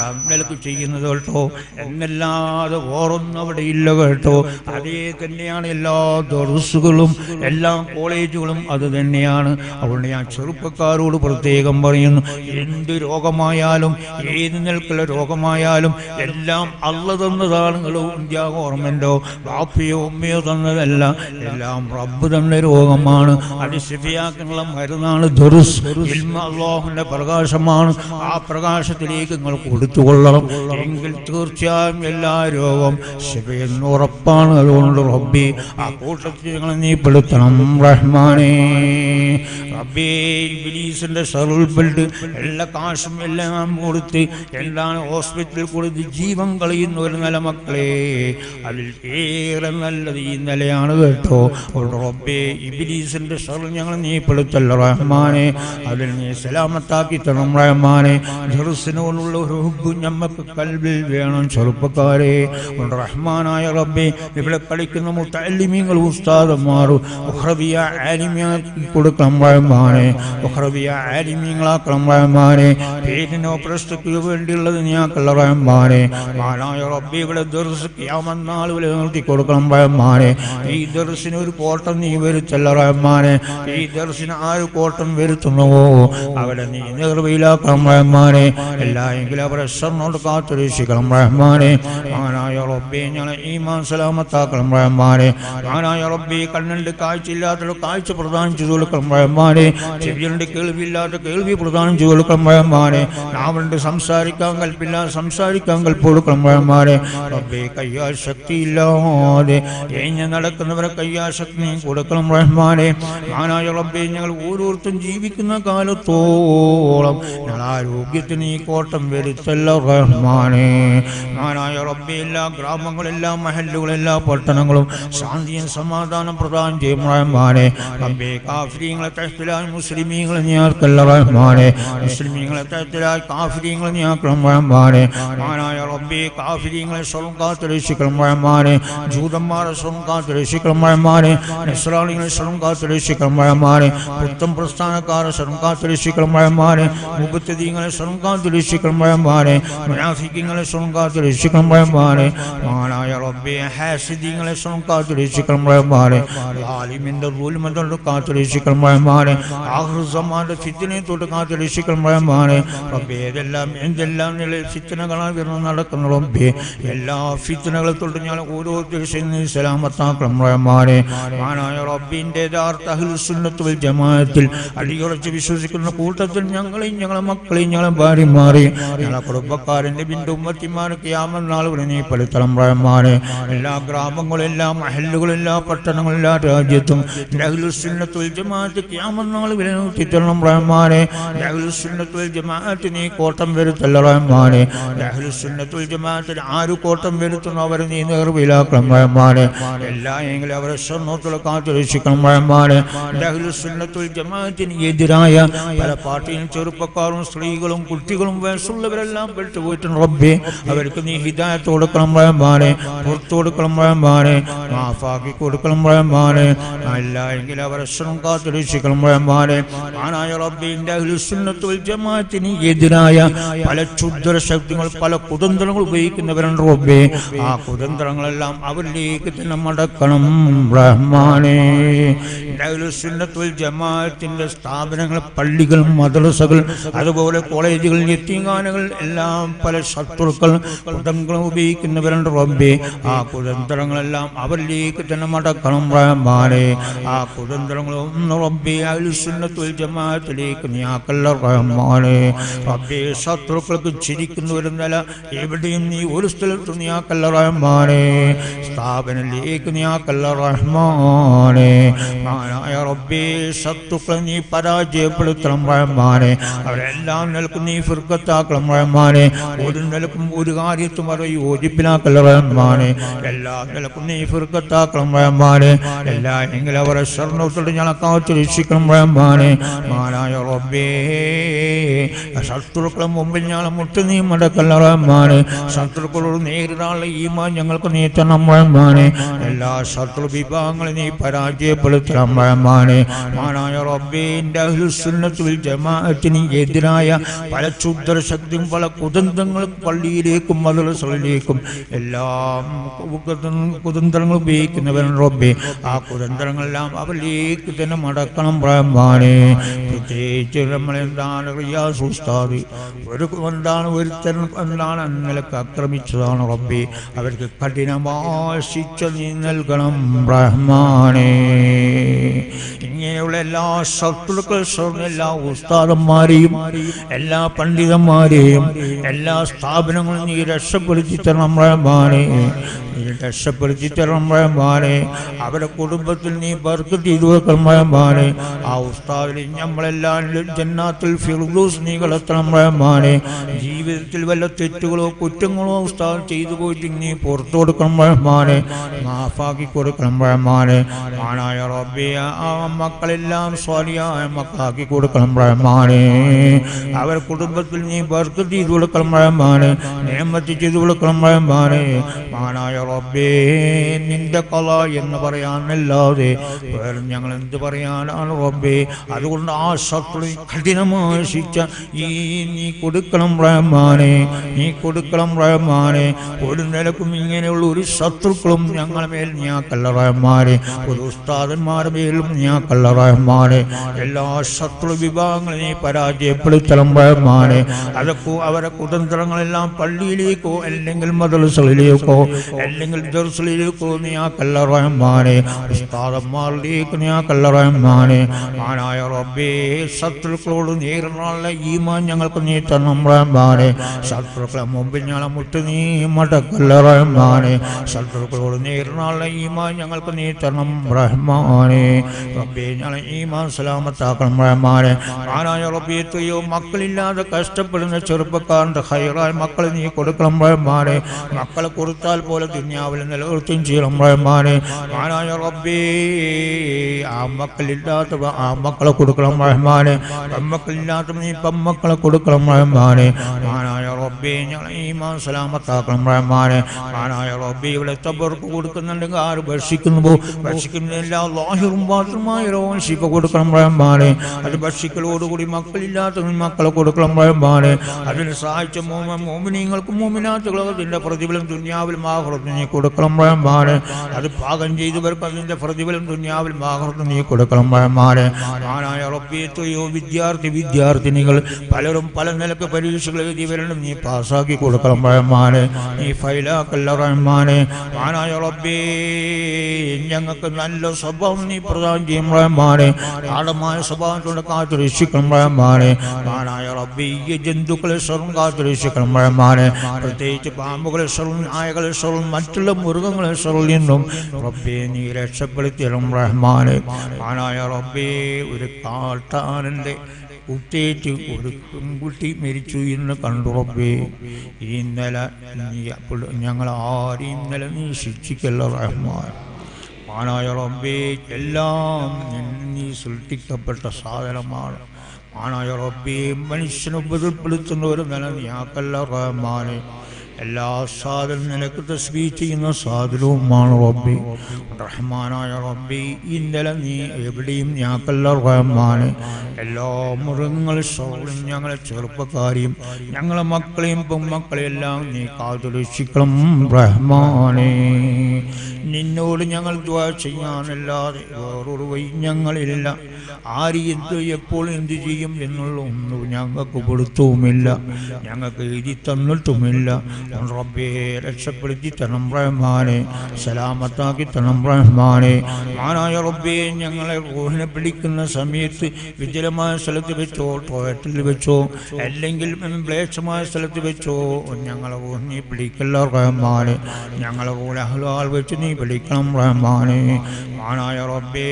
നിലക്ക് ചെയ്യുന്നത് കേട്ടോ എന്നല്ലാതെ വേറൊന്നും അവിടെ ഇല്ല കേട്ടോ അതേ തന്നെയാണ് എല്ലാ ദർസുകളും എല്ലാ കോളേജുകളും അത് തന്നെയാണ് അതുകൊണ്ട് ഞാൻ ചെറുപ്പക്കാരോട് പ്രത്യേകം പറയുന്നു എന്ത് രോഗമായാലും ഏത് നിൽക്കുള്ള രോഗമായാലും എല്ലാം അള്ള തന്നതാണ് ഇന്ത്യ ഗവൺമെന്റോ ബാപ്പയോ ഉമ്മയോ തന്നതല്ല എല്ലാം റബ്ബ് തന്ന രോഗമാണ് അത് ശരിയാക്കാനുള്ള മരുന്നാണ് ദുരുസ് ഇൽമ അള്ളാഹുവിന്റെ പ്രകാശമാണ് ആ പ്രകാശത്തിലേക്ക് നിങ്ങൾ കൊടുത്തുകൊള്ളണം എങ്കിൽ തീർച്ചയായും എല്ലാ രോഗം ശിവയെന്ന് ഉറപ്പാണ് അതുകൊണ്ട് റബ്ബി ആ കൂട്ടത്തിൽ ഞങ്ങൾ നീ പെടുത്തണം റഹ്മാനേ റബ്ബേ ഇബ്ലീസിന്റെ സറുൽ ബിൽഡ് എല്ലാ കാശും എല്ലാം കൊടുത്ത് എന്താണ് ഹോസ്പിറ്റലിൽ കൊടുത്ത് ജീവൻ കളയുന്ന ഒരു നില മക്കളെ അതിൽ ഏറെ നല്ലത് ഈ നിലയാണ് കേട്ടോ അതുകൊണ്ട് റബ്ബേ ഇബ്ലീസിന്റെ സറുൽ ഞങ്ങൾ നീ പെടുത്തല്ല റഹ്മാനെ അതിൽ നീ സലാമത്താക്കി തരണം റഹ്മാനെ ജെറുസിനോടുള്ള ഒരു ഹുബ് ഞമ്മക്ക് കൽവിൽ വേണം ചെറുപ്പക്കാരെ അതുകൊണ്ട് റഹ്മാനായ റബ്ബെ ഇവിടെ പഠിക്കുന്ന മുത്തല്ലിമീങ്ങൾ ഉസ്താദന്മാരും ഉഹ്റബിയ ആലിമിയാക്കി കൊടുക്കണം റഹ്മാനെ ഉഹ്റബിയ ആലിമീങ്ങളാക്കണം റഹ്മാനെ പേരിനോ പ്രശ്നത്തിന് വേണ്ടിയുള്ളത് നീയാക്കല്ല റഹ്മാനെ മാനായ റബ്ബെ ഇവിടെ ദർസ് യാമന്നാൾ വില നിർത്തി കൊടുക്കണം റഹ്മാനെ ഈ ദർസിന് ഒരു കോട്ടം നീ വരുത്തല്ല റഹ്മാനെ ഈ ദർസിന് ആര് കോട്ടം വരുത്തുന്നുവോ അവിടെ നീ നിർവയിലാക്കണം റഹ്മാനെ എല്ലാ എങ്കിലും അവരെ സ്വർണ്ണോട് കാത്തുരക്ഷിക്കണം റഹ്മാനെ മാനായ റബ്ബെ ഞങ്ങളെ ഈമാൻ സലാമത്താക്കണം റഹ്മാനെ മാനായ റബ്ബെ കണ്ണുണ്ട് കാഴ്ചയില്ലാത്ത കാഴ്ച പ്രദാനം ചെയ്തു കൊടുക്കണം റഹ്മാനെ ചെവിയുണ്ട് കേൾവിയില്ലാത്ത കേൾവി പ്രദാനം ചെയ്തു കൊടുക്കണം റഹ്മാനെ നാവുണ്ട് സംസാരിക്കാൻ കൽപ്പില്ല സംസാരിക്കാൻ കൽപ്പ് കൊടുക്കണം റഹ്മാനെ റബ്ബെ കയ്യാൽ ശക്തിയില്ലാതെ ഏഞ്ഞ് നടക്കുന്നവരെ കയ്യാൽ ശക്തി നീ കൊടുക്കണം റഹ്മാനെ മാനായ റബ്ബെ ഞങ്ങൾ ഓരോരുത്തരും ജീവിക്കുന്ന കാലത്തോളം ഞങ്ങൾ ആരോഗ്യത്തിന് നീ കോട്ടം വരുത്തല്ല റഹ്മാനെ മാനായ റബ്ബെ എല്ലാ ഗ്രാമങ്ങളും എല്ലാ മഹല്ലുകളും എല്ലാ പട്ടണങ്ങളും ശാന്തിയും സമാധാനം പ്രദാനം ചെയ്യും റഹ്മാനെ റബ്ബെ കാഫിരിങ്ങളെ തഹത്തിലായി മുസ്ലിമീങ്ങളെ നീ ആർക്കല്ല റഹ്മാനെ മുസ്ലിമീങ്ങളെ തഹത്തിലായി കാഫിരിങ്ങളെ നീ ആക്കണം റഹ്മാനെ മാനായ റബ്ബെ കാഫിരിങ്ങളെ സ്വയം കാത്തു രക്ഷിക്കണം റഹ്മാനെ ജൂതന്മാരെ സ്വയം കാത്തു രക്ഷിക്കണം റഹ്മാനെ നസ്രാണികളെ സ്വയം കാത്തു രക്ഷിക്കണം റഹ്മാനെ പുത്തം പ്രസ്ഥാനക്കാരെ സ്വയം കാത്തു രക്ഷിക്കണം റഹ്മാനെ മുപ്പത്തതീങ്ങളെ സ്വയം കാത്തു രക്ഷിക്കണം റഹ്മാനെ മുനാഫിക്കങ്ങളെ സ്വയം കാത്തു രക്ഷിക്കണം റഹ്മാനെ മാനായ റബ്ബെ ഹാസിദീങ്ങളെ സ്വയം കാത്തു രക്ഷിക്കണം റഹ്മാനെ ആലിമിന്റെ റൂൽമത്തോട് കാത്തു രക്ഷിക്കണം റഹ്മാനെ ആഹ്റുസമാന്റെ ഫിത്തിനെ തൊട്ട് കാത്തു രക്ഷിക്കണം റഹ്മാനെ റബ്ബെ ഏതെല്ലാം എന്തെല്ലാം നിലയിൽ ഫിത്തനകളാണ് വരുന്ന നടക്കുന്ന റബ്ബെ എല്ലാ ഫിത്തനകളെ തൊട്ട് ഞാൻ ഓരോരുത്തരും സലാമത്താക്കണം റഹ്മാനെ മാനായ റബ്ബിന്റെ യഥാർത്ഥ അഹ്ലുസുന്നത്ത് വൽ ജമാഅത്തിൽ അടിയുറച്ച് വിശ്വസിക്കുന്ന കൂട്ടത്തിൽ ഞങ്ങളെയും ഞങ്ങളെ മക്കളെയും ഞങ്ങളെ ഭാര്യമാരെയും ഞങ്ങളെ കുടുംബക്കാരൻ്റെ ബിന്ദു ഉമ്മത്തിമാർക്ക് യാമനാൾ നീ പെടുത്തണം റഹ്മാനെ എല്ലാ ഗ്രാമങ്ങളും എല്ലാ മഹല്ലുകളും എല്ലാ പട്ടണങ്ങളും എല്ലാ രാജ്യത്തും അഹ്ലുസുന്നത്തുൽ ജമാഅത്ത് യാമനാൾ വിലനിർത്തി തരണം റഹ്മാനെ അഹ്ലുസുന്നത്തുൽ ജമാഅത്ത് നീ കോട്ടം വരുത്തല്ല റഹ്മാനെ അഹ്ലുസുന്നത്തുൽ ജമാഅത്തിൽ ആര് കോട്ടം വരുത്തുന്നു അവരെ നീ നേർവിലാക്കണം റഹ്മാനെ എല്ലാ എങ്കിലും അവരെ സ്വർണ്ണത്തിൽ കാത്തു രക്ഷിക്കണം റഹ്മാനെ അഹ്ലുസുന്നത്തുൽ ജമാഅത്തിന് എതിരായ പല പാർട്ടിയും ചെറുപ്പക്കാരും സ്ത്രീകളും കുട്ടികളും വയസ്സുള്ളവരെല്ലാം പെട്ടുപോയിട്ടുണ്ട് റബ്ബേ അവർക്ക് നീ ഹിദായത്ത് കൊടുക്കണം റഹ്മാനെ പുറത്തു കൊടുക്കണം റഹ്മാനെ മാഫാക്കി കൊടുക്കണം റഹ്മാനെ അല്ല എങ്കിൽ അവരെ ശ്രമം കാത്തു രക്ഷിക്കണം റഹ്മാനെ ആനായ റബ്ബിന്റെ അഹ്ലുസുന്നത്തുൽ ജമാഅത്തിന് എതിരായ പല ക്ഷുദ്ര ശക്തികൾ പല കുതന്ത്രങ്ങൾ ഉപയോഗിക്കുന്നവരുണ്ട് റബ്ബേ ആ കുതന്ത്രങ്ങളെല്ലാം അവരിലേക്ക് തന്നെ മടക്കണം റഹ്മാനെ അഹ്ലുസുന്നത്തുൽ ജമാഅത്തിന്റെ സ്ഥാപനങ്ങൾ പള്ളികൾ മദ്രസകൾ അതുപോലെ കോളേജുകൾ യത്തീങ്കാനകൾ എല്ലാം പല ശത്രുക്കൾ കുതന്ത്രങ്ങൾ ഉപയോഗിക്കുന്നവരുണ്ട് റബ്ബേ ആ കുതന്ത്രങ്ങളെല്ലാം അവരിലേക്ക് തന്നെ മടക്കണം റഹ്മാനെ ആ കുതന്ത്രങ്ങളൊന്നും റബ്ബേ അഹ്ലുസുന്നത്തുൽ ജമാഅത്തിലേക്ക് നീ ആക്കല്ല റഹ്മാനെ റബ്ബേ ശത്രുക്കൾക്ക് ചിരിക്കുന്ന ഒരു നില എവിടെയും നീ ഒരു സ്ഥലത്തും നീ ആക്കല്ല റഹ്മാനെ സ്ഥാപനത്തിലേക്ക് നീ ആക്കല്ല റഹ്മാനെ മാനായ റബ്ബേ ശത്രുക്കളെ നീ പരാജയപ്പെടുത്തണം റഹ്മാനെ അവരെല്ലാം നിലക്കും നീ ഫിർക്കത്താക്കണം റഹ്മാനെ ഒരു നിലക്കും ഒരു കാര്യത്തും അവർ യോജിപ്പിലാക്കല്ല റഹ്മാനെ എല്ലാ നിലക്കും നീ ഫിർക്കത്താക്കണം റഹ്മാനെ എല്ലാ എങ്കിലും അവരെ സ്വർണ്ണത്തോട് ഞങ്ങളക്കാവത്ത് രക്ഷിക്കണം റഹ്മാനെ മാനായ റബ്ബേ ശത്രുക്കളെ മുമ്പിൽ ഞങ്ങളെ മുട്ട് നീ മടക്കല്ല റഹ്മാനെ ശത്രുക്കളോട് നേരിടാനുള്ള ഈമാൻ ഞങ്ങൾക്ക് നീ തരണം റഹ്മാനെ എല്ലാ ശത്രു വിഭാഗങ്ങളും നീ പരാജയപ്പെടുത്തണം റഹ്മാനെ മാനായ റബ്ബിന്റെ അഹ്ലുസുന്നത്തുൽ ജമാഅത്തിന് എതിരായ പല ക്ഷുദ്ര ശക്തിയും പല കുതന്ത്രങ്ങൾ പള്ളിയിലേക്കും മദ്രസകളിലേക്കും എല്ലാം കുതന്ത്രങ്ങൾ ഉപയോഗിക്കുന്നവൻ റബ്ബെ ആ കുതന്ത്രങ്ങളെല്ലാം അവരിലേക്ക് തന്നെ മടക്കണം ബ്രഹ്മാനെ പ്രത്യേകിച്ച് നമ്മളെന്താണ് റിയാസ് ഉസ്താദ് ഒരു എന്താണ് ഒരുത്തൻ എന്താണ് നിലക്ക് ആക്രമിച്ചതാണ് റബ്ബെ അവർക്ക് കഠിനമായ ശിക്ഷ നീ നൽകണം ബ്രഹ്മാനെ ഇങ്ങനെയുള്ള എല്ലാ ശത്രുക്കൾ എല്ലാ ഉസ്താദന്മാരെയും എല്ലാ പണ്ഡിതന്മാരെയും എല്ലാ സ്ഥാപനങ്ങളും നീ രക്ഷപ്പെടുത്തി തരണം റഹ്മാനെ നീ രക്ഷപ്പെടുത്തി തരണം റഹ്മാനെ അവരുടെ കുടുംബത്തിൽ നീ ബർക്ക് ചെയ്തു വെക്കണം റഹ്മാനെ ആ ഉസ്താദിൽ നമ്മളെല്ലാം ജന്നാത്തിൽ ഫിർദൂസ് നീ കളത്തണം റഹ്മാനെ ജീവിതത്തിൽ വല്ല തെറ്റുകളോ കുറ്റങ്ങളോ ഉസ്താദ് ചെയ്തു പോയിട്ട് നീ പുറത്തു കൊടുക്കണം റഹ്മാനെ മാഫാക്കി കൊടുക്കണം റഹ്മാനെ ആണായ റബ്ബെ ആ മക്കളെല്ലാം സ്വാലിയായ മക്കളാക്കി കൊടുക്കണം റഹ്മാനെ അവർ കുടുംബത്തിൽ നീ ബർക്ക് ചെയ്തു കൊടുക്കണം റഹ്മാനെ നിയമത്തി ചെയ്തു കൊടുക്കണം റഹ്മാനെ മാനായ റബ്ബേ നിന്റെ കല എന്ന് പറയാനല്ലാതെ വേറെ ഞങ്ങൾ എന്ത് പറയാനാണ് റബ്ബേ അതുകൊണ്ട് ആ ശത്രു കഠിനമായ ശിക്ഷ ഈ നീ കൊടുക്കണം റഹ്മാനെ നീ കൊടുക്കണം റഹ്മാനെ ഒരു നിലക്കും ഇങ്ങനെയുള്ള ഒരു ശത്രുക്കളും ഞങ്ങളെ മേൽ ഞാക്കല്ല റഹ്മാനെ ഒരു ഉസ്താദന്മാരുടെ മേലും ഞാക്കല്ല റഹ്മാനെ എല്ലാ ശത്രു വിഭാഗങ്ങളും നീ പരാജയപ്പെടുത്തണം റഹ്മാനെ അതൊക്കെ അവരെ കുതന്ത്രങ്ങളെല്ലാം പള്ളിയിലേക്കോ അല്ലെങ്കിൽ മദ്രസകളിലേക്കോ അല്ലെങ്കിൽ ദർസലിലേക്കോ നീ ആക്കല്ല റഹ്മാനെ ഉസ്താദന്മാരിലേക്ക് നീ ആക്കല്ല റഹ്മാനെ ആനായ റബ്ബേ ശത്രുക്കളോട് നേരിടാനുള്ള ഈമാൻ ഞങ്ങൾക്ക് നീ തരണം റഹ്മാനെ ശത്രുക്കളെ മുമ്പിൽ ഞങ്ങളെ മുട്ട് നീ മടക്കല്ല റഹ്മാനെ ശത്രുക്കളോട് നേരിടാനുള്ള ഈമാൻ ഞങ്ങൾക്ക് നീ തരണം റഹ്മാനെ റബ്ബേ ഞങ്ങളെ ഈമാൻ സലാമത്താക്കണം റഹ്മാനെ ആനായ റബ്ബേ എത്രയോ മക്കളില്ലാതെ കഷ്ടപ്പെടുന്ന ചെറുപ്പക്കാരൻ്റെ ഹൈറായ മക്കളെ നീ കൊടുക്കണം റഹ്മാനെ മക്കളെ കൊടുത്താൽ പോലെ ദുന്യാവിൽ നിലനിർത്തുകയും ചെയ്യണം റഹ്മാനെ ആനായ റബ്ബേ ആ മക്കളില്ലാത്ത ആ മക്കളെ കൊടുക്കണം റഹ്മാനെ പെമ്മക്കളില്ലാത്ത നീ പെമ്മക്കളെ കൊടുക്കണം റഹ്മാനെ ആനായ റബ്ബേ ഞങ്ങളെ ഈമാൻ സലാമത്താക്കണം റഹ്മാനെ ആനായ റബ്ബേ ഇവിടെ തബർക്ക് കൊടുക്കുന്നുണ്ടെങ്കിൽ ആര് ഭക്ഷിക്കുന്നു ഭക്ഷിക്കുന്നില്ല ലാഹിറും ബാത്രുമായ രോഗം ശിപ്പ കൊടുക്കണം റഹ്മാനെ അത് ഭക്ഷിക്കലോടുകൂടി മക്കളില്ലാത്ത മക്കളെ കൊടുക്കണം റഹ്മാനെ അതിന് സഹായിച്ച മോമ മോമിനിങ്ങൾക്കും മോമിനാത്തുകളും അതിൻ്റെ പ്രതിഫലം ദുന്യാവിലും ആഹ്റത്തും നീ കൊടുക്കണം റഹ്മാനെ അത് പാകം ചെയ്തവർക്ക് അതിൻ്റെ പ്രതിഫലം ദുന്യാവിലും ആഹ്റത്തും നീ കൊടുക്കണം റഹ്മാനെ ആനായ റബ്ബിയത്തെയോ വിദ്യാർത്ഥി വിദ്യാർത്ഥിനികൾ പലരും പല നിലക്ക് പരീക്ഷകൾ എഴുതിയവരണം നീ പാസ്സാക്കി കൊടുക്കണം റഹ്മാനെ നീ ഫൈലാക്കല്ല റഹ്മാനെ ആനായ റബ്ബേ ഞങ്ങൾക്ക് നല്ല സ്വഭാവം നീ പ്രദാനം ചെയ്യും റഹ്മാനെ ആഴമായ സ്വഭാവത്തോടെ കാത്തു രക്ഷിക്കണം റഹ്മാനെ ആനായ റബ്ബേ ഈ ജന്തുക്കളെ സ്വർണ്ണം കാത്തു രക്ഷിക്കണം റഹ്മാനെ പ്രത്യേകിച്ച് പാമ്പുകളെ സ്വർണ്ണം നായകളെ സ്വർണ്ണം മറ്റുള്ള മൃഗങ്ങളെ സ്വർണ്ണം നിന്നും റബ്ബേ നീ രക്ഷപ്പെടുത്തിയണം റഹ്മാനെ ആനായ റബ്ബേ ഒരു കാട്ടാനന്റെ കുത്തേറ്റ് ഒരു പെൺകുട്ടി മരിച്ചു എന്ന് കണ്ടു റബ്ബേ ഇന്നലെ നീ അപ്പോൾ ഞങ്ങൾ ആരെയും ഇന്നലെ നീ ശിക്ഷിക്കല്ല റഹ്മാൻ ആനായ റബ്ബേ എല്ലാം നിന്നിൽ നീ സൃഷ്ടിക്കപ്പെട്ട സാധനമാണ് ആനായ റബ്ബേ മനുഷ്യനെ ഉപദ്രപ്പെടുത്തുന്ന ഒരു നില നീയാക്കല്ല റഹ്മാനെ എല്ലാ സാധനം നിനക്ക് തസ്ബീ ചെയ്യുന്ന സാധനവുമാണ് റബ്ബി റഹ്മാനായ റബ്ബി ഇന്നലെ നീ എവിടെയും ഞാക്കല്ല റഹ്മാനെ എല്ലാ മൃഗങ്ങളും സൗളും ഞങ്ങളെ ചെറുപ്പക്കാരെയും ഞങ്ങളെ മക്കളെയും പെൺമക്കളെയും എല്ലാം നീ കാത്തുരക്ഷിക്കണം റഹ്മാനെ നിന്നോട് ഞങ്ങൾ ദ്വാ ചെയ്യാനല്ലാതെ വേറൊരു വഴി ഞങ്ങളില്ല ആര് എന്ത് എപ്പോൾ എന്ത് ചെയ്യും എന്നുള്ള ഒന്നും ഞങ്ങൾക്ക് കൊടുത്തുമില്ല ഞങ്ങൾക്ക് എഴുതി തന്നിട്ടുമില്ല റബ്ബേ രക്ഷപ്പെടുത്തി തരണം റഹ്മാനെ സലാമത്താക്കി തരണം റഹ്മാനെ മാനായ റബ്ബേ ഞങ്ങളെ റൂഹിനെ പിടിക്കുന്ന സമയത്ത് വിജലമായ സ്ഥലത്ത് വെച്ചോ ടോയ്ലറ്റിൽ വെച്ചോ അല്ലെങ്കിൽ മ്ലേച്ഛമായ സ്ഥലത്ത് വെച്ചോ ഞങ്ങളെ റൂഹിനെ പിടിക്കല്ല റഹ്മാനെ ഞങ്ങളെ റൂഹ് അഹ്ലാൽ വെച്ച് നീ പിടിക്കണം റഹ്മാനെ മാനായ റബ്ബേ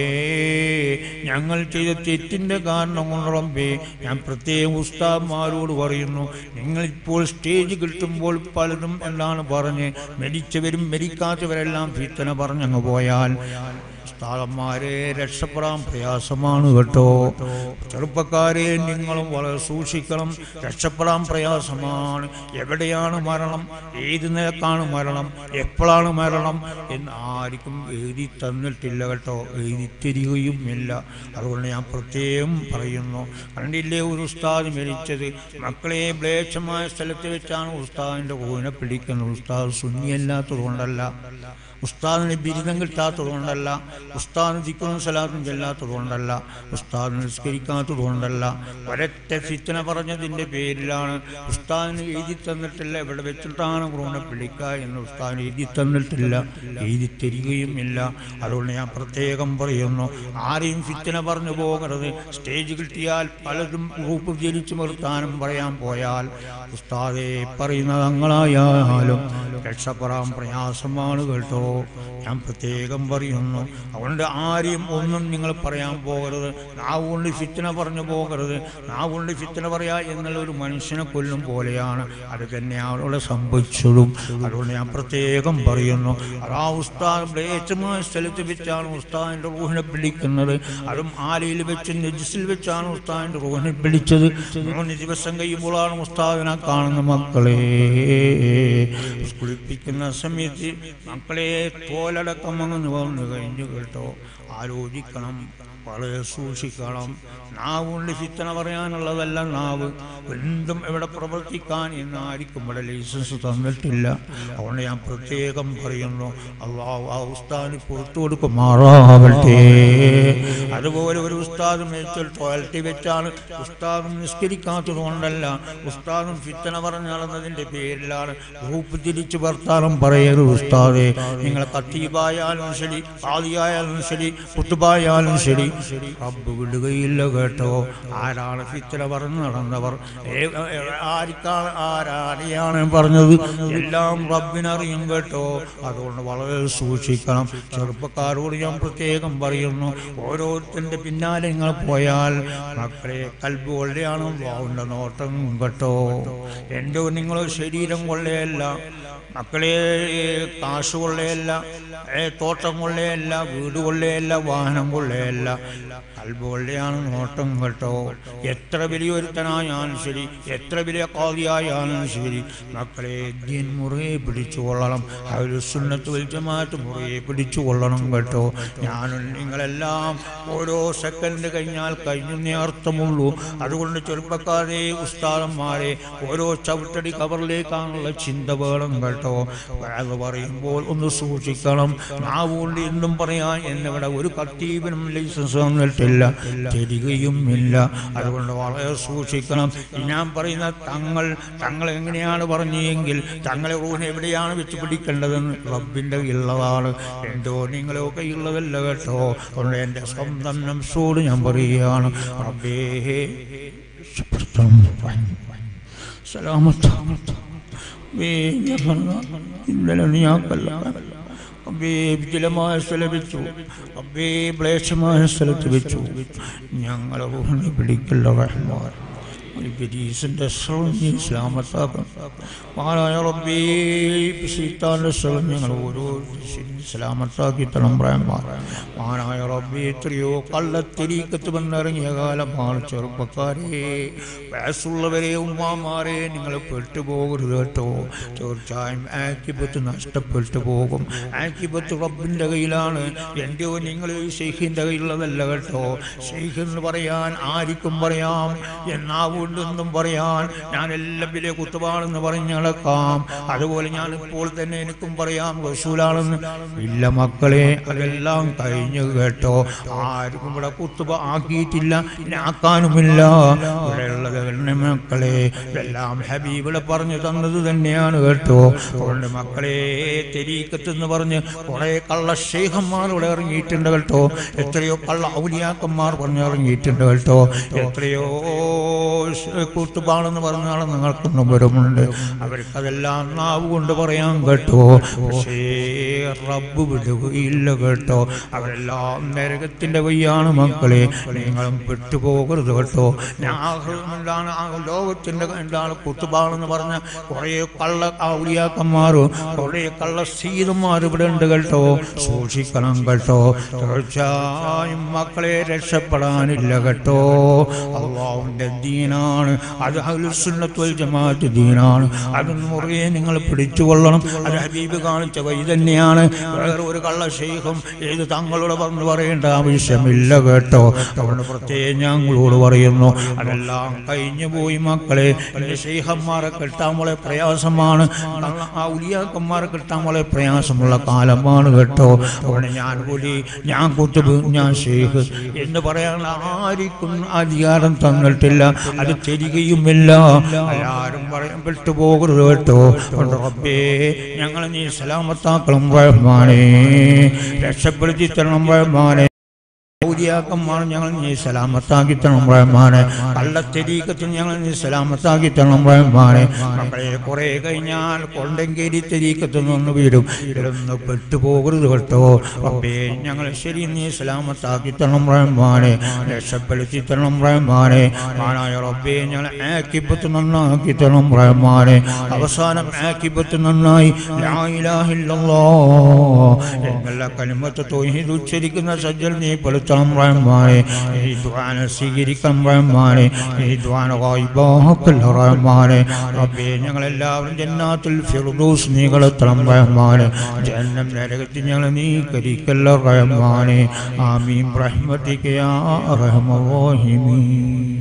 ഞങ്ങൾ ചെയ്ത തെറ്റിൻ്റെ കാരണം കൊണ്ട് റബ്ബേ ഞാൻ പ്രത്യേകം ഉസ്താദ്മാരോട് പറയുന്നു നിങ്ങൾ ഇപ്പോൾ സ്റ്റേജ് കിട്ടുമ്പോൾ പലതും എന്താണ് പറഞ്ഞ് മരിച്ചവരും മരിക്കാത്തവരെല്ലാം ഫിത്തന പറഞ്ഞങ്ങ് പോയാൽ ഉസ്താദന്മാരെ രക്ഷപ്പെടാൻ പ്രയാസമാണ് കേട്ടോ ചെറുപ്പക്കാരെ നിങ്ങളും വളരെ സൂക്ഷിക്കണം രക്ഷപ്പെടാൻ പ്രയാസമാണ് എവിടെയാണ് മരണം ഏത് നിലക്കാണ് മരണം എപ്പോഴാണ് മരണം എന്ന് ആർക്കും എഴുതി തന്നിട്ടില്ല കേട്ടോ എഴുതി തരികയും ഇല്ല അതുകൊണ്ട് ഞാൻ പ്രത്യേകം പറയുന്നു കണ്ടില്ലേ ഒരു ഉസ്താദ് മരിച്ചത് മക്കളെ മ്ലേച്ഛമായ സ്ഥലത്ത് വെച്ചാണ് ഉസ്താദിൻ്റെ കൂനെ പിടിക്കുന്നത് ഉസ്താദ് സുന്നിയല്ലാത്തത് കൊണ്ടല്ല ഉസ്താദിന് ബിരുദം കിട്ടാത്തത് കൊണ്ടല്ല ഉസ്താദിന് ദിക്കറും സലാത്തും ചെല്ലാത്തത് കൊണ്ടല്ല ഉസ്താദ് നിസ്കരിക്കാത്തത് കൊണ്ടല്ല ഒരൊറ്റ ഫിത്തന പറഞ്ഞതിൻ്റെ പേരിലാണ് ഉസ്താദിന് എഴുതി തന്നിട്ടില്ല ഇവിടെ വെച്ചിട്ടാണ് ഗ്രൂണെ പിടിക്കുക എന്ന് ഉസ്താദിന് എഴുതി തന്നിട്ടില്ല എഴുതി തരികയും ഇല്ല അതുകൊണ്ട് ഞാൻ പ്രത്യേകം പറയുന്നു ആരെയും ഫിത്തന പറഞ്ഞു പോകരുത് സ്റ്റേജ് കിട്ടിയാൽ പലതും ഗ്രൂപ്പ് ജനിച്ചു നിർത്താനും പറയാൻ പോയാൽ ഉസ്താദെ പറയുന്നത് അങ്ങളായാലും രക്ഷപ്പെടാൻ പ്രയാസമാണ് കേട്ടോ ഞാൻ പ്രത്യേകം പറയുന്നു അതുകൊണ്ട് ആരെയും ഒന്നും നിങ്ങൾ പറയാൻ പോകരുത് നാവ് കൊണ്ട് ഫിത്തന പറഞ്ഞു പോകരുത് നാവ് കൊണ്ട് ഫിത്തന പറയാ എന്നുള്ള ഒരു മനുഷ്യനെ കൊല്ലും പോലെയാണ് അത് തന്നെയാണ് അവിടെ സംഭവിച്ചതും അതുകൊണ്ട് ഞാൻ പ്രത്യേകം പറയുന്നു അത് ആ ഉസ്താദ് മ്ലേച്ഛമായ സ്ഥലത്ത് വെച്ചാണ് ഉസ്താദിൻ്റെ റൂഹിനെ പിടിക്കുന്നത് അതും ആലയിൽ വെച്ച് നെജിസിൽ വെച്ചാണ് ഉസ്താദിൻ്റെ റൂഹിനെ പിടിച്ചത് മൂന്ന് ദിവസം കഴിയുമ്പോഴാണ് ഉസ്താദിനെ കാണുന്ന മക്കളെ കുളിപ്പിക്കുന്ന സമയത്ത് മക്കളെ തോലടക്കം അങ്ങ് വന്നു കഴിഞ്ഞു കേട്ടോ ആലോചിക്കണം വളരെ സൂക്ഷിക്കണം നാവ് കൊണ്ട് ചിത്തന പറയാനുള്ളതല്ല നാവ് എന്തും ഇവിടെ പ്രവർത്തിക്കാൻ എന്ന് ആർക്കും ഇവിടെ ലൈസൻസ് തന്നിട്ടില്ല അതുകൊണ്ട് ഞാൻ പ്രത്യേകം പറയുന്നു അള്ളാഹു ആ ഉസ്താദിന് പുറത്തു കൊടുക്കുമാറാവട്ടെ അതുപോലെ ഒരു ഉസ്താദ് മേച്ചൽ ടോയ്ലറ്റിൽ വെച്ചാണ് ഉസ്താദും നിസ്കരിക്കാത്തത് കൊണ്ടല്ല ഉസ്താദും ഫിത്തന പറഞ്ഞു നടന്നതിൻ്റെ പേരിലാണ് ഗ്രൂപ്പ് തിരിച്ചു വർത്താനം പറയരുത് ഉസ്താദെ നിങ്ങൾ കത്തീബായാലും ശരി ആദിയായാലും ശരി കുത്തുബായാലും ശരി റബ്ബ് വിടുകയില്ല കേട്ടോ ആരാണ് ഫിത്തന പറഞ്ഞു നടന്നവർ ഏ- ഏ- ആർക്കാണ് ആരാരെയാണ് പറഞ്ഞത് എല്ലാം റബ്ബിനറിയും കേട്ടോ അതുകൊണ്ട് വളരെ സൂക്ഷിക്കണം ചെറുപ്പക്കാരോട് ഞാൻ പ്രത്യേകം പറയുന്നു ഓരോരുത്തരുടെ പിന്നാലെ നിങ്ങൾ പോയാൽ മക്കളെ കൽബ് കൊള്ളയാണ് വാവുണ്ട നോട്ടം കേട്ടോ എൻ്റെ നിങ്ങൾ ശരീരം കൊള്ളയല്ല മക്കളെ കാശ് കൊള്ളയല്ല ഏ, തോട്ടം കൊള്ളയല്ല വീട് കൊള്ളയല്ല വാഹനം കൊള്ളയല്ല കൽബ് കൊള്ളയാണ് നോട്ടം കേട്ടോ എത്ര വലിയൊരുത്തനായാലും ശരി എത്ര വലിയ കാതിയായാലും ശരി മക്കളെ ദീൻ മുറിയെ പിടിച്ചു കൊള്ളണം ഒരു സുന്നത്ത് വലിച്ചമാറ്റ് മുറിയെ പിടിച്ചു കൊള്ളണം കേട്ടോ ഞാനും നിങ്ങളെല്ലാം ഓരോ സെക്കൻഡ് കഴിഞ്ഞാൽ കഴിഞ്ഞേ അർത്ഥമുള്ളൂ അതുകൊണ്ട് ചെറുപ്പക്കാരെ ഉസ്താദന്മാരെ ഓരോ ചവിട്ടടി കവറിലേക്കാണുള്ള ചിന്ത വേണം കേട്ടോ അത് പറയുമ്പോൾ ഒന്ന് സൂക്ഷിക്കണം നാവുകൊണ്ട് എന്തും പറയാൻ എന്നിവിടെ ഒരു കത്തീവിനും ലൈസൻസ് തന്നിട്ടില്ല തരികയും ഇല്ല അതുകൊണ്ട് വളരെ സൂക്ഷിക്കണം ഈ ഞാൻ പറയുന്ന തങ്ങൾ തങ്ങൾ എങ്ങനെയാണ് പറഞ്ഞെങ്കിൽ തങ്ങളെ റൂഹിനെ എവിടെയാണ് വെച്ച് പിടിക്കേണ്ടതെന്ന് റബ്ബിൻ്റെ ഉള്ളതാണ് എന്തോ നിങ്ങളൊക്കെ ഉള്ളതല്ല കേട്ടോ അതുകൊണ്ട് എൻ്റെ സ്വന്തം നംസോട് ഞാൻ പറയുകയാണ് റബ്ബേ സലാമത്ത് ഇന്നലെ ഞാക്കല്ല അബ്ബേ വിജലമായ സ്ഥലം വെച്ചു അബ്ബേ മ്ലേച്ഛമായ സ്ഥലത്ത് വെച്ചു ഞങ്ങളെ റൂഹിനെ പിടിക്കല്ല റഹ്മാൻ ബിരീസിന്റെ സ്ഥലം നീ ഇസ്ലാമത്താക്കണം മഹാനായ റബ്ബേ സീത്താന്റെ സ്ഥലം ഞങ്ങൾ ഓരോ ഇസ്ലാമത്താക്കി തണം റഹ്മാൻ മഹാനായ റബ്ബേ എത്രയോ കള്ളത്തിരീക്കത്ത് വന്നിറങ്ങിയ കാലമാണ് ചെറുപ്പക്കാരെ വയസ്സുള്ളവരെ ഉമ്മാമാരെ നിങ്ങൾ പെട്ടുപോകരുത് കേട്ടോ തീർച്ചയായും ആക്കിബത്ത് നഷ്ടപ്പെട്ടു പോകും ആക്കിബത്ത് റബ്ബിൻ്റെ കയ്യിലാണ് എൻ്റെയോ നിങ്ങൾ ഷെയ്ഖിൻ്റെ കയ്യിലുള്ളതല്ല കേട്ടോ ഷെയ്ഖ് എന്ന് പറയാൻ ആർക്കും പറയാം എന്നാവുണ്ടെന്നും പറയാൻ ഞാൻ എല്ലാം വലിയ കുത്തുപാടെന്ന് പറഞ്ഞ് നടക്കാം അതുപോലെ ഞാൻ ഇപ്പോൾ തന്നെ എനിക്കും പറയാം റസൂലാണെന്ന് ഇല്ല മക്കളെ അതെല്ലാം കഴിഞ്ഞു കേട്ടോ ആർക്കും ഇവിടെ കുത്തുപ ആക്കിയിട്ടില്ല ഇനി ആക്കാനുമില്ല ഇവിടെയുള്ളത് തന്നെ മക്കളെ എല്ലാം ഹബീബിടെ പറഞ്ഞു തന്നത് തന്നെയാണ് കേട്ടോ അതുകൊണ്ട് മക്കളെ തെരീക്കത്ത് എന്ന് പറഞ്ഞ് കുറെ കള്ള ഷെയ്ഖന്മാർ ഇവിടെ ഇറങ്ങിയിട്ടുണ്ട് കേട്ടോ എത്രയോ കള്ള ഔലിയാക്കന്മാർ പറഞ്ഞ് ഇറങ്ങിയിട്ടുണ്ട് കേട്ടോ എത്രയോ കൂട്ടുപാടെന്ന് പറഞ്ഞാൽ നിങ്ങൾക്കൊന്നും വരുമുണ്ട് അവർക്കതെല്ലാം നാവ് കൊണ്ട് പറയാൻ കേട്ടോ പക്ഷേ റബ്ബ് വിടുകയില്ല കേട്ടോ അവരെല്ലാം നരകത്തിന്റെ വയ്യാണ് മക്കളെ നിങ്ങളും പെട്ടുപോകരുത് കേട്ടോ ഞാൻ എന്താണ് ആ ലോകത്തിന്റെ എന്താണ് കുത്തുബാണെന്ന് പറഞ്ഞ കുറേ കള്ള ഔലിയാക്കന്മാരും കുറേ കള്ള സീതന്മാരും ഇവിടെ ഉണ്ട് കേട്ടോ സൂക്ഷിക്കണം കേട്ടോ തീർച്ചയായും മക്കളെ രക്ഷപ്പെടാനില്ല കേട്ടോ അള്ളാഹുവിന്റെ ദീനാണ് അത് അഹ്ലുസുന്നത്തുൽ ജമാഅത്ത് ദീനാണ് അത് മുറിയെ നിങ്ങൾ പിടിച്ചുകൊള്ളണം അത് ഹബീബ് കാണിച്ച വഴി തന്നെയാണ് വേറെ ഒരു കള്ള ഷെയ്ഖും ഏത് തങ്ങളോട് പറഞ്ഞു പറയേണ്ട ആവശ്യമില്ല കേട്ടോ അതുകൊണ്ട് പ്രത്യേകം ഞങ്ങളോട് പറയുന്നു അതെല്ലാം കഴിഞ്ഞു പോയി മക്കളെ എൻ്റെ ഷെയ്ഖന്മാരെ കിട്ടാൻ വളരെ പ്രയാസമാണ് കള്ള ആ ഉലിയാക്കന്മാരെ കിട്ടാൻ വളരെ പ്രയാസമുള്ള കാലമാണ് കേട്ടോ അതുകൊണ്ട് ഞാൻ കൂലി ഞാൻ കുത്തുബ് ഞാൻ ഷെയ്ഖ് എന്ന് പറയാൻ ആർക്കും അധികാരം തന്നിട്ടില്ല അത് തരികയുമില്ല ആരും പറയാൻ പെട്ടുപോകരുത് കേട്ടോ അതുകൊണ്ട് റബ്ബേ ഞങ്ങൾ നീ സലാമത്താക്കണം റഹ്മാനേ രക്ഷപ്പെടുത്തി തരണം റഹ്മാനെ ൗലിയാക്കന്മാർ ഞങ്ങൾ നീ സലാമത്താക്കി തരണം റഹ്മാനെ കള്ളത്തെരീക്കത്തിൽ ഞങ്ങൾ നീ സലാമത്താക്കി തരണം റഹ്മാനെ മക്കളെ കുറെ കഴിഞ്ഞാൽ കൊണ്ടങ്കേരി തെരീക്കത്തിൽ നിന്ന് വീടും ഇവിടുന്ന് പെട്ടുപോകരുത് കേട്ടോ റബ്ബേ ഞങ്ങൾ ശരി നീ സലാമത്താക്കി തരണം റഹ്മാനെ രക്ഷപ്പെടുത്തി തരണം റഹ്മാനെ മാനായ റബ്ബേ ഞങ്ങൾ ആക്കിപ്പത്ത് നന്നാക്കി തരണം റഹ്മാനെ അവസാനം ആക്കിപ്പത്ത് നന്നായി ലാ ഇലാഹ ഇല്ലല്ലാഹ് എന്നുള്ള കലിമത്ത് തൗഹീദ് ഉച്ചരിക്കുന്ന സജ്ജൽ നീ പെടുത്തണം റഹ്മാനെ ഈ ദ്വാന സ്വീകരിക്കണം റഹ്മാനെ ഈ ദ്വാന ഗായിബാക്കല്ല റഹ്മാനെ റബ്ബേ ഞങ്ങളെല്ലാവരും ജന്നാത്തുൽ ഫിർദൂസ് നീ കളത്തണം റഹ്മാനെ ജന്നം നരകത്തിൽ ഞങ്ങൾ നീ കരിക്കല്ല റഹ്മാനെ ആമീൻ റഹ്മത്തിക്ക് യാ റഹ്മ റഹീമീൻ